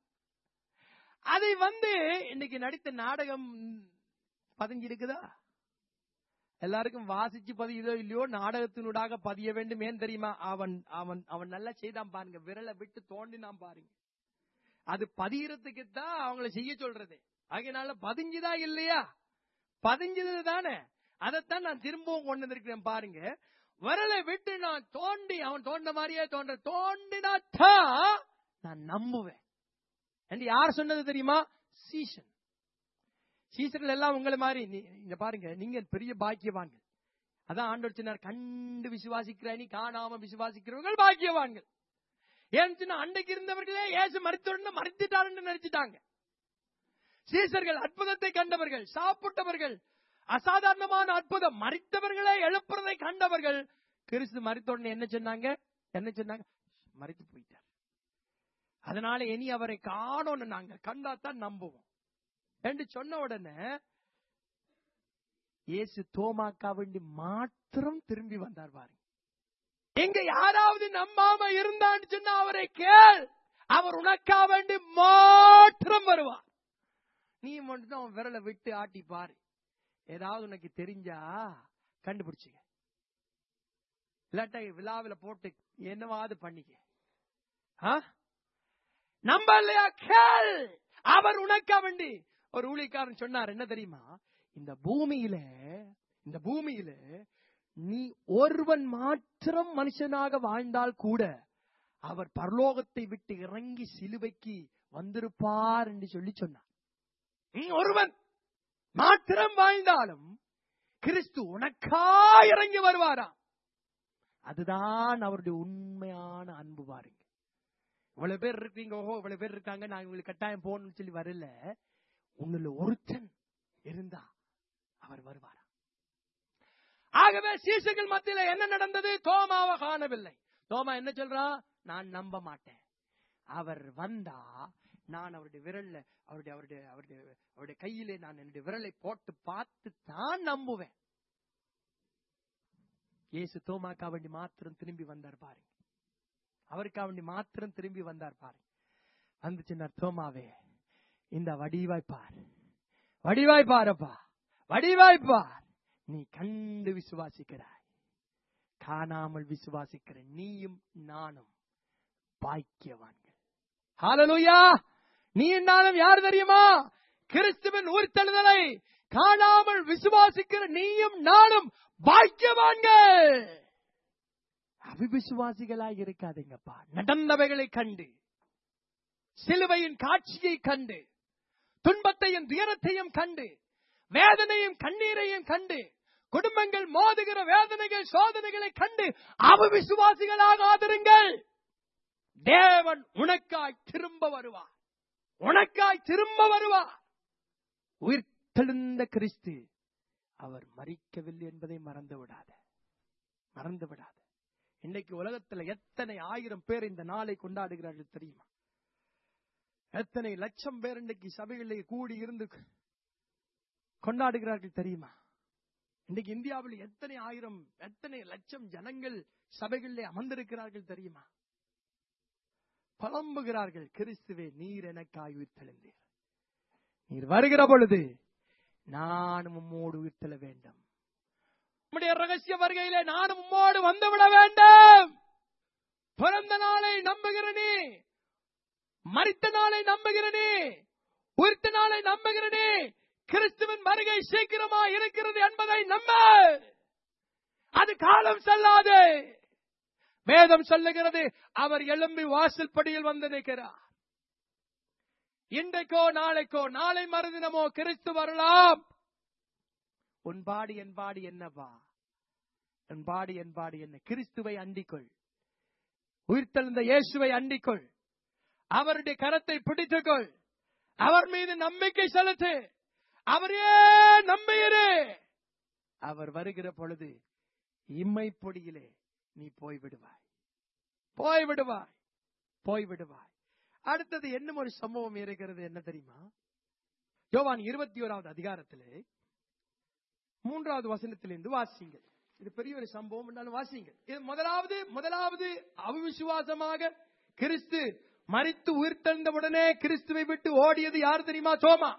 Speaker 1: அதை வந்து இன்னைக்கு நடித்த நாடகம் பதிஞ்சிருக்குதா எல்லாருக்கும் வாசிச்சு பதியுதோ இல்லையோ நாடகத்தினூடாக பதிய வேண்டும் ஏன் தெரியுமா அவன் அவன் அவன் நல்லா செய்தான் பாருங்க விரலை விட்டு தோண்டினான் பாருங்க அது பதியறதுக்கு தான் அவங்கள செய்ய சொல்றது அதனால பதிஞ்சுதா இல்லையா பதிஞ்சது தானே அதைத்தான் நான் திரும்பவும் கொண்டு வந்திருக்கிறேன் பாருங்க விரலை விட்டு நான் தோண்டி அவன் தோண்ட மாதிரியே தோன்ற தோண்டினா தான் நான் நம்புவேன் என்று யார் சொன்னது தெரியுமா சீசன் சீசர்கள் எல்லாம் உங்களை மாதிரி நீ- இங்க பாருங்க நீங்க பெரிய பாக்கியவான்கள் அதான் ஆண்டவர் சொன்னார் கண்டு விசுவாசிக்கிற நீ காணாம விசுவாசிக்கிறவர்கள் பாக்கியவான்கள் ஏன்னு சொன்னா அன்றைக்கு இருந்தவர்களே இயேசு மறித்துடன் மறித்துட்டாருன்னு நினைச்சிட்டாங்க சீசர்கள் அற்புதத்தை கண்டவர்கள் சாப்பிட்டவர்கள் அசாதாரணமான அற்புதம் மறித்தவர்களே எழுப்புறதை கண்டவர்கள் கிறிஸ்து மறித்த உடனே என்ன சொன்னாங்க என்ன சொன்னாங்க மறித்து போயிட்டார் அதனால இனி அவரை காணோம்னு நாங்க கண்டாதான் நம்புவோம் என்று சொன்ன உடனே இயேசு தோமாக்கா வேண்டி மாத்திரம் திரும்பி வந்தார் பாருங்க எங்க யாராவது நம்பாம இருந்தான்னு சொன்னா அவரை கேள் அவர் உனக்கா வேண்டி மாத்திரம் வருவார் நீ மட்டும் அவன் விரலை விட்டு ஆட்டி பாரு ஏதாவது உனக்கு தெரிஞ்சா கண்டுபிடிச்சுக்க இல்லாட்டா விழாவில போட்டு என்னவாவது பண்ணிக்க ஆ? நம்ப இல்லையா கேள் அவர் உனக்கா வேண்டி ஒரு ஊழியக்காரன் சொன்னார் என்ன தெரியுமா இந்த பூமியில இந்த பூமியில நீ ஒருவன் மாத்திரம் மனுஷனாக வாழ்ந்தால் கூட அவர் பரலோகத்தை விட்டு இறங்கி சிலுவைக்கு வந்திருப்பார் என்று சொல்லி சொன்னார் நீ ஒருவன் மாத்திரம் வாழ்ந்தாலும் கிறிஸ்து உனக்கா இறங்கி வருவாராம் அதுதான் அவருடைய உண்மையான அன்பு பாருங்க இவ்வளவு பேர் இருக்கீங்க ஓஹோ இவ்வளவு பேர் இருக்காங்க நான் இவங்களுக்கு கட்டாயம் போகணும்னு சொல்லி வரல உன்னுல ஒருத்தன் இருந்தா அவர் வருவாரா ஆகவே சீசர்கள் மத்தியில என்ன நடந்தது தோமாவை காணவில்லை தோமா என்ன சொல்றான் நான் நம்ப மாட்டேன் அவர் வந்தா நான் அவருடைய விரல்ல அவருடைய அவருடைய அவருடைய அவருடைய கையிலே நான் என்னுடைய விரலை போட்டு பார்த்து தான் நம்புவேன் இயேசு தோமாக்கா வேண்டி மாத்திரம் திரும்பி வந்தார் பாருங்க அவருக்கா வேண்டி மாத்திரம் திரும்பி வந்தார் பாருங்க வந்து சொன்னார் தோமாவே இந்த வடிவாய் பார் வடிவாய் பாரப்பா வடிவாய் பார் நீ கண்டு விசுவாசிக்கிறாய் காணாமல் விசுவாசிக்கிற நீயும் நானும் பாக்கியவான்கள் ஹalleluya நீ நானும் யார் தெரியுமா கிறிஸ்துவின் உயிர்த்தெழுதலை காணாமல் விசுவாசிக்கிற நீயும் நானும் பாக்கியவான்கள் அவிவிசுவாசிகளாய் இருக்காதீங்கப்பா நடந்தவைகளை கண்டு சிலுவையின் காட்சியை கண்டு துன்பத்தையும் துயரத்தையும் கண்டு வேதனையும் கண்ணீரையும் கண்டு குடும்பங்கள் மோதுகிற வேதனைகள் சோதனைகளை கண்டு அவிசுவாசிகளாக ஆதருங்கள் தேவன் உனக்காய் திரும்ப வருவார் உனக்காய் திரும்ப வருவார் உயிர்த்தெழுந்த கிறிஸ்து அவர் மறிக்கவில்லை என்பதை மறந்து விடாத மறந்து விடாத இன்னைக்கு உலகத்துல எத்தனை ஆயிரம் பேர் இந்த நாளை கொண்டாடுகிறார்கள் தெரியுமா எத்தனை லட்சம் பேர் இன்னைக்கு சபைகளிலே கூடி இருந்து கொண்டாடுகிறார்கள் தெரியுமா இன்னைக்கு இந்தியாவில் எத்தனை ஆயிரம் எத்தனை லட்சம் ஜனங்கள் சபைகளிலே அமர்ந்திருக்கிறார்கள் தெரியுமா புலம்புகிறார்கள் கிறிஸ்துவே நீர் எனக்காய் உயிர்த்தெழுந்தீர் நீர் வருகிற பொழுது நானும் உம்மோடு உயிர்த்தெழ வேண்டும் நம்முடைய ரகசிய வருகையிலே நானும் உம்மோடு வந்துவிட வேண்டும் பிறந்த நாளை நம்புகிற நீ மறித்த நாளை நம்புகிற நீ உயிர்த்த நாளை நம்புகிற நீ கிறிஸ்துவின் வருகை சீக்கிரமா இருக்கிறது என்பதை நம்ப அது காலம் செல்லாது வேதம் சொல்லுகிறது அவர் எழும்பி வாசல் படியில் வந்து நிற்கிறார் இன்றைக்கோ நாளைக்கோ நாளை மறுதினமோ கிறிஸ்து வரலாம் உன் பாடி என் பாடி என்னப்பா என் பாடி என் பாடி என்ன கிறிஸ்துவை அண்டிக்கொள் உயிர்த்தெழுந்த இயேசுவை அண்டிக்கொள் அவருடைய கரத்தை பிடித்துக்கொள் அவர் மீது நம்பிக்கை செலுத்து அவரே நம்பியிரு அவர் வருகிற பொழுது இம்மை பொடியிலே நீ போய்விடுவாய் போய்விடுவாய் போய்விடுவாய் அடுத்தது என்னும் ஒரு சம்பவம் இருக்கிறது என்ன தெரியுமா யோவான் இருபத்தி ஓராவது அதிகாரத்திலே மூன்றாவது வசனத்திலிருந்து வாசிங்கள் இது பெரிய ஒரு சம்பவம் என்றாலும் வாசிங்கள் இது முதலாவது முதலாவது அவிசுவாசமாக கிறிஸ்து மறித்து உயிர்த்தெழுந்த உடனே கிறிஸ்துவை விட்டு ஓடியது யார் தெரியுமா தோமா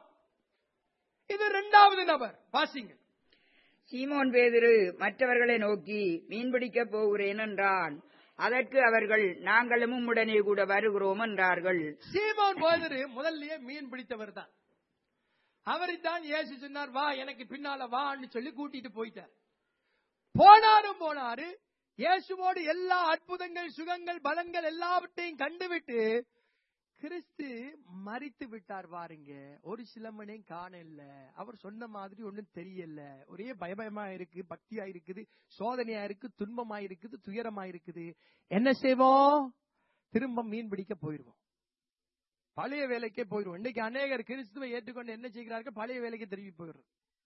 Speaker 1: இது இரண்டாவது நபர் வாசிங்கள்
Speaker 2: சீமோன் பேதுரு மற்றவர்களை நோக்கி மீன்பிடிக்க போகிறேன் என்றான் அதற்கு அவர்கள் நாங்களும் உம்முடனே கூட வருகிறோம் என்றார்கள்
Speaker 1: சீமோன் பேதுரு முதல்லயே மீன் பிடித்தவர் தான் அவரைத்தான் இயேசு சொன்னார் வா எனக்கு பின்னால வான்னு சொல்லி கூட்டிட்டு போயிட்டார் போனாரும் போனாரு இயேசுவோடு எல்லா அற்புதங்கள் சுகங்கள் பலங்கள் எல்லாவற்றையும் கண்டுவிட்டு கிறிஸ்து மறித்து விட்டார் பாருங்க ஒரு சில மணியும் காணல அவர் சொன்ன மாதிரி ஒண்ணும் தெரியல ஒரே பயபயமா இருக்கு பக்தியா இருக்குது சோதனையா இருக்கு துன்பமா இருக்குது துயரமா இருக்குது என்ன செய்வோம் திரும்ப மீன் பிடிக்க போயிருவோம் பழைய வேலைக்கே போயிருவோம் இன்னைக்கு அநேகர் கிறிஸ்துவை ஏற்றுக்கொண்டு என்ன செய்கிறார்கள் பழைய வேலைக்கு திரும்பி போயிடுறது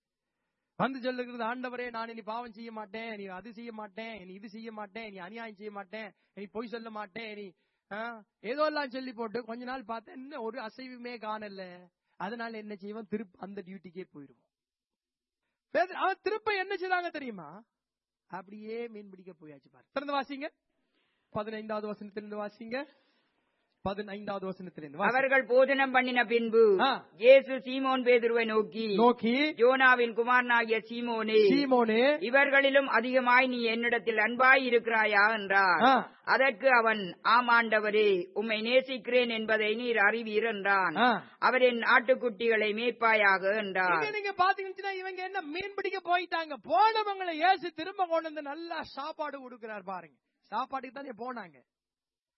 Speaker 1: வந்து சொல்லுகிறது ஆண்டவரே நான் இனி பாவம் செய்ய மாட்டேன் நீ அது செய்ய மாட்டேன் நீ இது செய்ய மாட்டேன் நீ அநியாயம் செய்ய மாட்டேன் நீ பொய் சொல்ல மாட்டேன் நீ ஆ, ஏதோ எல்லாம் சொல்லி போட்டு கொஞ்ச நாள் பார்த்தேன் இன்னும் ஒரு அசைவுமே காணல அதனால என்ன செய்வோம் திருப்ப அந்த டியூட்டிக்கே போயிருவோம் பேதுரு- அவன் திருப்ப என்ன செய்தாங்க தெரியுமா அப்படியே மீன் பிடிக்க போயாச்சு பாரு திறந்து வாசிங்க பதினைந்தாவது வசனத்திலிருந்து வாசிங்க பதினைந்தாவது வசனத்திலிருந்து வாசிங்க.
Speaker 2: அவர்கள் போஜனம் பண்ணின பின்பு
Speaker 1: ஆ.
Speaker 2: இயேசு சீமோன் பேதுருவை நோக்கி
Speaker 1: நோக்கி
Speaker 2: யோனாவின் குமாரனாகிய சீமோனே
Speaker 1: சீமோனே
Speaker 2: இவர்களிலும் அதிகமாய் நீ என்னிடத்தில் அன்பாய் இருக்கிறாயா என்றார்
Speaker 1: ஆ,
Speaker 2: அதற்கு அவன் ஆமாண்டவரே உம்மை நேசிக்கிறேன் என்பதை நீர் அறிவீர் என்றான்
Speaker 1: ஆ.
Speaker 2: அவர் என் ஆட்டுக்குட்டிகளை மேய்ப்பாயாக என்றார்
Speaker 1: இங்க நீங்க பாத்தீங்கன்னா இவங்க என்ன மீன் பிடிக்க போயிட்டாங்க போனவங்களை ஏசு திரும்ப கொண்டு வந்து நல்லா சாப்பாடு கொடுக்கிறார் பாருங்க சாப்பாட்டுக்கு தானே போனாங்க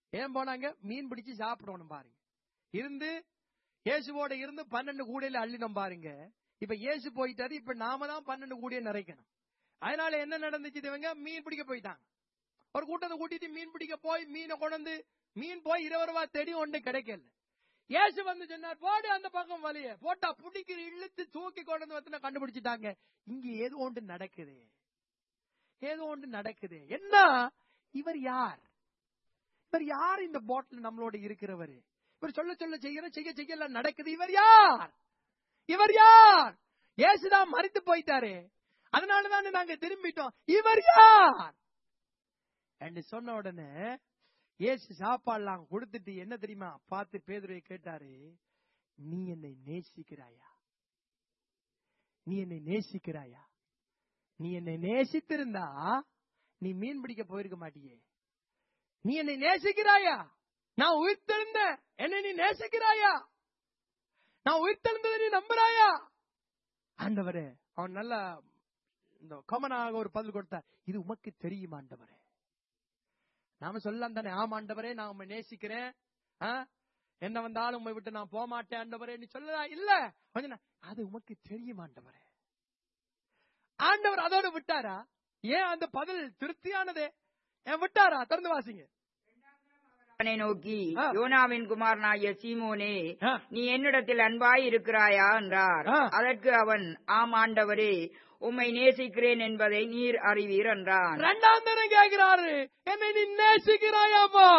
Speaker 1: ஏன் போனாங்க மீன் பிடிச்சு சாப்பிடணும் பாருங்க இருந்து இயேசுவோட இருந்து பன்னெண்டு கூடையில அள்ளினோம் பாருங்க இப்ப இயேசு போயிட்டாரு இப்ப நாம தான் பன்னெண்டு கூடைய நிறைக்கணும் அதனால என்ன நடந்துச்சு இவங்க மீன் பிடிக்க போயிட்டாங்க ஒரு கூட்டத்தை கூட்டிட்டு மீன் பிடிக்க போய் மீனை கொண்டு மீன் போய் இருபது ரூபாய் தேடி ஒன்று கிடைக்கல இயேசு வந்து சொன்னார் போடு அந்த பக்கம் வழிய போட்டா புடிக்கிற இழுத்து தூக்கி கொண்டு வந்து வந்து கண்டுபிடிச்சிட்டாங்க இங்க ஏதோ ஒன்று நடக்குது ஏதோ ஒன்று நடக்குது என்ன இவர் யார் இவர் யார் இந்த போட்ல நம்மளோட இருக்கிறவர் இவர் சொல்ல சொல்ல செய்யற செய்ய செய்ய எல்லாம் நடக்குது இவர் யார் இவர் யார் இயேசுதான் மறித்து போயிட்டாரு அதனாலதான் நாங்க திரும்பிட்டோம் இவர் யார் என்று சொன்ன உடனே இயேசு சாப்பாடுலாம் கொடுத்துட்டு என்ன தெரியுமா பார்த்து பேதுருவை கேட்டாரு நீ என்னை நேசிக்கிறாயா நீ என்னை நேசிக்கிறாயா நீ என்னை நேசித்திருந்தா நீ மீன் பிடிக்க போயிருக்க மாட்டியே நீ என்னை நேசிக்கிறாயா நான் உயிர்த்தெழுந்த என்னை நீ நேசிக்கிறாயா நான் உயிர்த்தெழுந்ததை நீ நம்புறாயா ஆண்டவரே அவன் நல்ல இந்த காமனாக ஒரு பதில் கொடுத்தார் இது உமக்கு தெரியுமா ஆண்டவரே நாம சொல்லலாம் தானே ஆமா ஆண்டவரே நான் உண்மை நேசிக்கிறேன் ஆ? என்ன வந்தாலும் உண்மை விட்டு நான் போக மாட்டேன் ஆண்டவரே நீ சொல்லலாம் இல்ல கொஞ்ச நா- அது உமக்கு தெரியுமா ஆண்டவரே ஆண்டவர் அதோட விட்டாரா ஏன் அந்த பதில் திருப்தியானதே ஏன் விட்டாரா திறந்து வாசிங்க
Speaker 2: அவனை நோக்கி
Speaker 1: ஆ.
Speaker 2: யோனாவின் குமாரனாகிய சீமோனே
Speaker 1: ஆ.
Speaker 2: நீ என்னிடத்தில் அன்பாய் இருக்கிறாயா என்றார்
Speaker 1: ஆ.
Speaker 2: அதற்கு அவன் ஆம் ஆண்டவரே உம்மை நேசிக்கிறேன் என்பதை நீர் அறிவீர் என்றான்
Speaker 1: ரெண்டாம் தரம் கேட்கிறாரு என்னை நீ நேசிக்கிறாயாப்பா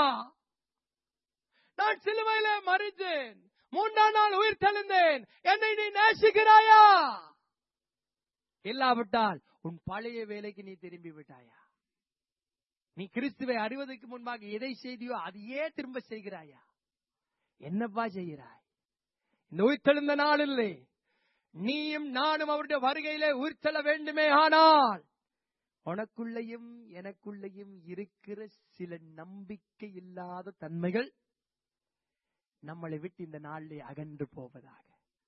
Speaker 1: நான் சிலுவையில மறித்தேன் மூன்றாம் நாள் உயிர் தெழுந்தேன் என்னை நீ நேசிக்கிறாயா இல்லாவிட்டால் உன் பழைய வேலைக்கு நீ திரும்பி விட்டாயா நீ கிறிஸ்துவை அறிவதற்கு முன்பாக எதை செய்தியோ அதையே திரும்ப செய்கிறாயா என்னப்பா செய்கிறாய் இந்த உயிர்த்தெழுந்த நாள் இல்லை நீயும் நானும் அவருடைய வருகையிலே உயிர்த்தெழ வேண்டுமே ஆனால் உனக்குள்ளேயும் எனக்குள்ளேயும் இருக்கிற சில நம்பிக்கை இல்லாத தன்மைகள் நம்மளை விட்டு இந்த நாளிலே அகன்று போவதாக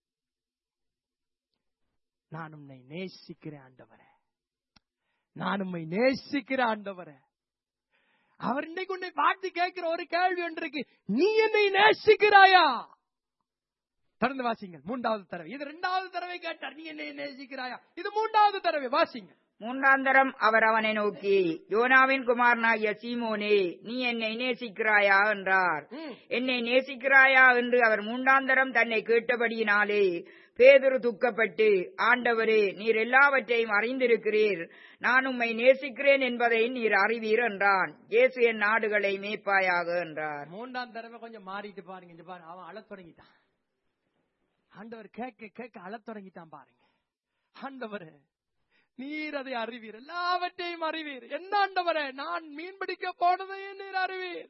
Speaker 1: நான் உன்னை நேசிக்கிறேன் ஆண்டவரே நான் உம்மை நேசிக்கிற ஆண்டவரே அவர் இன்னைக்கு உன்னை பார்த்து கேட்கிற ஒரு கேள்வி ஒன்று இருக்கு நீ என்னை நேசிக்கிறாயா தொடர்ந்து வாசிங்க மூன்றாவது தடவை இது இரண்டாவது தடவை கேட்டார் நீ என்னை நேசிக்கிறாயா இது மூன்றாவது தடவை வாசிங்க
Speaker 2: மூன்றாந்தரம் அவர் அவனை நோக்கி யோனாவின் குமாரனாகிய சீமோனே நீ என்னை நேசிக்கிறாயா என்றார்
Speaker 1: ம்.
Speaker 2: என்னை நேசிக்கிறாயா என்று அவர் மூன்றாந்தரம் தன்னை கேட்டபடியினாலே பேதுரு துக்கப்பட்டு ஆண்டவரே நீர் எல்லாவற்றையும் அறிந்திருக்கிறீர் நான் உம்மை நேசிக்கிறேன் என்பதை நீர் அறிவீர் என்றான் இயேசு என் நாடுகளை மேய்ப்பாயாக என்றார்
Speaker 1: மூன்றாம் தடவை கொஞ்சம் மாறிட்டு பாருங்க இங்க பாருங்க அவன் அழத் தொடங்கிட்டான் ஆண்டவர் கேட்க கேட்க அழத் தொடங்கிட்டான் பாருங்க ஆண்டவரே நீர் அதை அறிவீர் எல்லாவற்றையும் அறிவீர் என்ன ஆண்டவரே நான் மீன் பிடிக்க போனதையும் நீர் அறிவீர்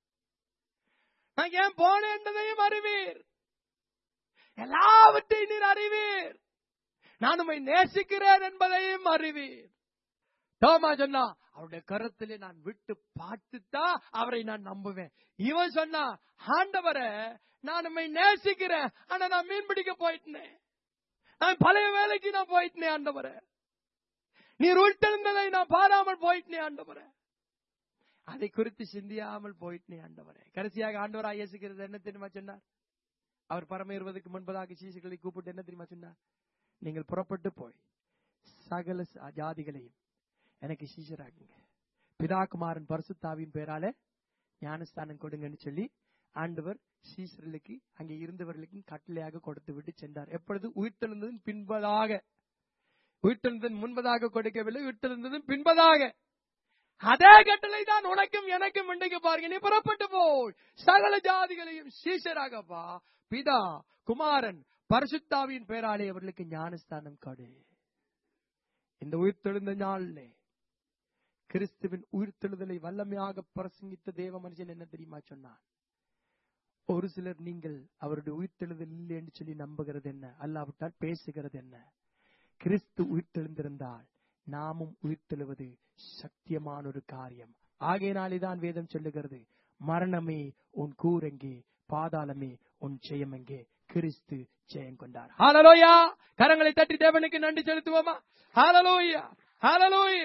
Speaker 1: நான் ஏன் போனேன் என்பதையும் அறிவீர் எல்லாவற்றையும் நீர் அறிவீர் நான் உம்மை நேசிக்கிறேன் என்பதையும் அறிவீர் தோமா சொன்னா அவருடைய கருத்திலே நான் விட்டு பார்த்துத்தான் அவரை நான் நம்புவேன் இவன் சொன்னா ஆண்டவரை நான் உம்மை நேசிக்கிறேன் ஆனா நான் மீன் பிடிக்க போயிட்டேன் நான் பழைய வேலைக்கு நான் போயிட்டேன் ஆண்டவரை நீர் உள்தெழுந்ததை நான் பாராமல் போயிட்டேன் ஆண்டவரை அதை குறித்து சிந்தியாமல் போயிட்டேன் ஆண்டவரே கடைசியாக ஆண்டவராக இயேசுகிறது என்ன தெரியுமா சொன்னார் அவர் பரமேறுவதற்கு முன்பதாக சீசுகளை கூப்பிட்டு என்ன தெரியுமா சொன்னார் நீங்கள் புறப்பட்டு போய் சகல ச- ஜாதிகளையும் எனக்கு சீஷராகுங்க பிதாகுமாரன் பரிசுத்தாவின் பேரால ஞானஸ்தானம் கொடுங்கன்னு சொல்லி ஆண்டவர் சீசர்களுக்கு அங்கே இருந்தவர்களுக்கும் கட்டளையாக கொடுத்து விட்டு சென்றார் எப்பொழுது உயிர்த்தெழுந்ததின் பின்பதாக உயிர்த்தெழுந்ததன் முன்பதாக கொடுக்கவில்லை உயிர்த்தெழுந்ததன் பின்பதாக அதே கட்டளை தான் உனக்கும் எனக்கும் இன்றைக்கு பாருங்க நீ புறப்பட்டு போய் சகல ஜாதிகளையும் சீஷராகப்பா பிதா குமாரன் பரிசுத்தாவின் பேராலே அவர்களுக்கு ஞானஸ்தானம் கொடு இந்த உயிர்த்தெழுந்த நாளிலே கிறிஸ்துவின் உயிர்த்தெழுதலை வல்லமையாக பிரசங்கித்த தேவ மனுஷன் என்ன தெரியுமா சொன்னான் ஒரு சிலர் நீங்கள் அவருடைய உயிர்த்தெழுதல் இல்லை என்று சொல்லி நம்புகிறது என்ன அல்லாவிட்டால் பேசுகிறது என்ன கிறிஸ்து உயிர்த்தெழுந்திருந்தால் நாமும் உயிர்த்தெழுவது சத்தியமான ஒரு காரியம் ஆகையினாலேதான் வேதம் சொல்லுகிறது மரணமே உன் கூரெங்கே பாதாளமே உன் ஜெயமெங்கே கிறிஸ்து ஜெயம் கொண்டார் ஹalleluya கரங்களை தட்டி தேவனுக்கு நன்றி செலுத்துவோமா ஹalleluya ஹalleluya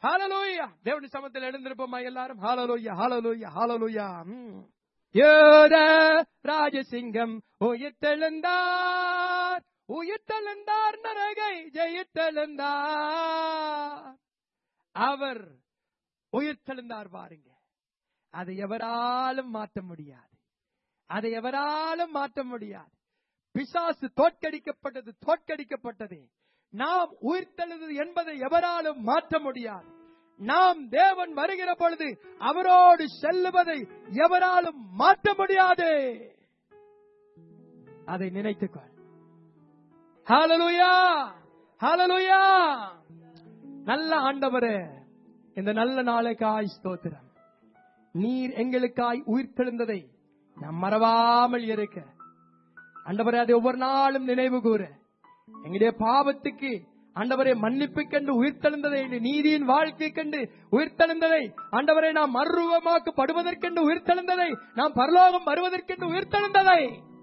Speaker 1: ஹalleluya தேவனுடைய சமத்தில் எழுந்திருப்போமா எல்லாரும் ஹalleluya ஹalleluya ஹalleluya ம். யோத ராஜசிங்கம் உயிர்த்தெழுந்தார் உயிர்த்தெழுந்தார் நரகை ஜெயித்தெழுந்தார் அவர் உயிர்த்தெழுந்தார் பாருங்க அதை எவராலும் மாற்ற முடியாது அதை எவராலும் மாற்ற முடியாது பிசாசு தோற்கடிக்கப்பட்டது தோற்கடிக்கப்பட்டது நாம் உயிர்த்தெழுது என்பதை எவராலும் மாற்ற முடியாது நாம் தேவன் வருகிற பொழுது அவரோடு செல்லுவதை எவராலும் மாற்ற முடியாது அதை நினைத்துக்கொள் ஹalleluya ஹalleluya நல்ல ஆண்டவரே இந்த நல்ல நாளைக்காய் ஸ்தோத்திரம் நீர் எங்களுக்காய் உயிர்த்தெழுந்ததை நாம் மறவாமல் இருக்க ஆண்டவரே அதை ஒவ்வொரு நாளும் நினைவு கூற எங்களுடைய பாவத்துக்கு ஆண்டவரை மன்னிப்பு கண்டு உயிர்த்தெழுந்ததை நீதியின் வாழ்க்கை கண்டு உயிர்த்தெழுந்ததை ஆண்டவரை நாம் மறுரூபமாக்கப்படுவதற்கென்று உயிர்த்தெழுந்ததை நாம் பரலோகம் வருவதற்கென்று உயிர்த்தெழுந்ததை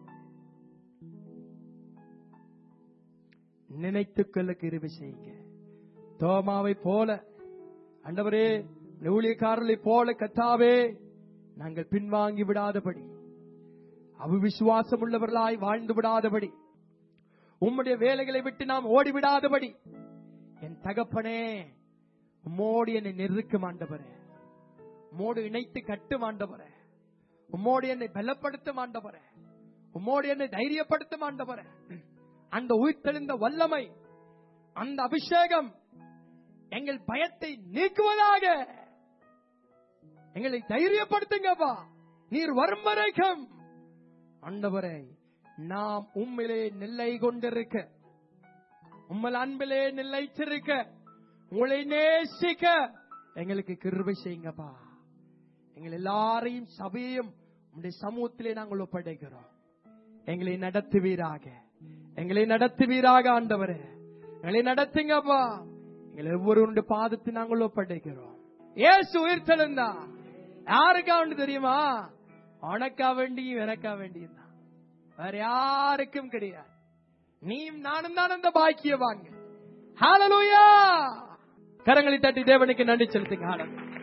Speaker 1: நினைத்துக் கொள்ள கிருபை செய்யுங்க தோமாவை போல ஆண்டவரே ஊழியக்காரர்களை போல கத்தாவே நாங்கள் பின்வாங்கி விடாதபடி அவிசுவாசம் உள்ளவர்களாய் வாழ்ந்து விடாதபடி உம்முடைய வேலைகளை விட்டு நாம் ஓடிவிடாதபடி என் தகப்பனே உம்மோடு என்னை நெருக்கும் ஆண்டவரே உம்மோடு இணைத்து கட்டும் ஆண்டவரே உம்மோடு என்னை பலப்படுத்தும் ஆண்டவரே உம்மோடு என்னை தைரியப்படுத்தும் ஆண்டவரே அந்த உயிர்த்தெழுந்த வல்லமை அந்த அபிஷேகம் எங்கள் பயத்தை நீக்குவதாக எங்களை தைரியப்படுத்துங்கப்பா நீர் வரும் வரைக்கும் ஆண்டவரே நாம் உம்மிலே நிலை கொண்டிருக்க உம்மல் அன்பிலே நிலைச்சிருக்க உங்களை நேசிக்க எங்களுக்கு கிருபை செய்யுங்கப்பா எங்கள் எல்லாரையும் சபையும் உங்களுடைய சமூகத்திலே நாங்கள் ஒப்படைக்கிறோம் எங்களை நடத்துவீராக எங்களை நடத்துவீராக ஆண்டவரே எங்களை நடத்துங்கப்பா எங்களை ஒவ்வொருவருடைய பாதத்தை நாங்கள் ஒப்படைக்கிறோம் ஏசு உயிர்த்தெழுந்தா யாருக்கா வேண்டி தெரியுமா உனக்கா வேண்டியும் எனக்கா வேண்டியும் தான் வேற யாருக்கும் கிடையாது நீயும் நானும் தான் அந்த பாக்கியவாங்க ஹalleluya கரங்களை தட்டி தேவனுக்கு நன்றி செலுத்துங்க ஹalleluya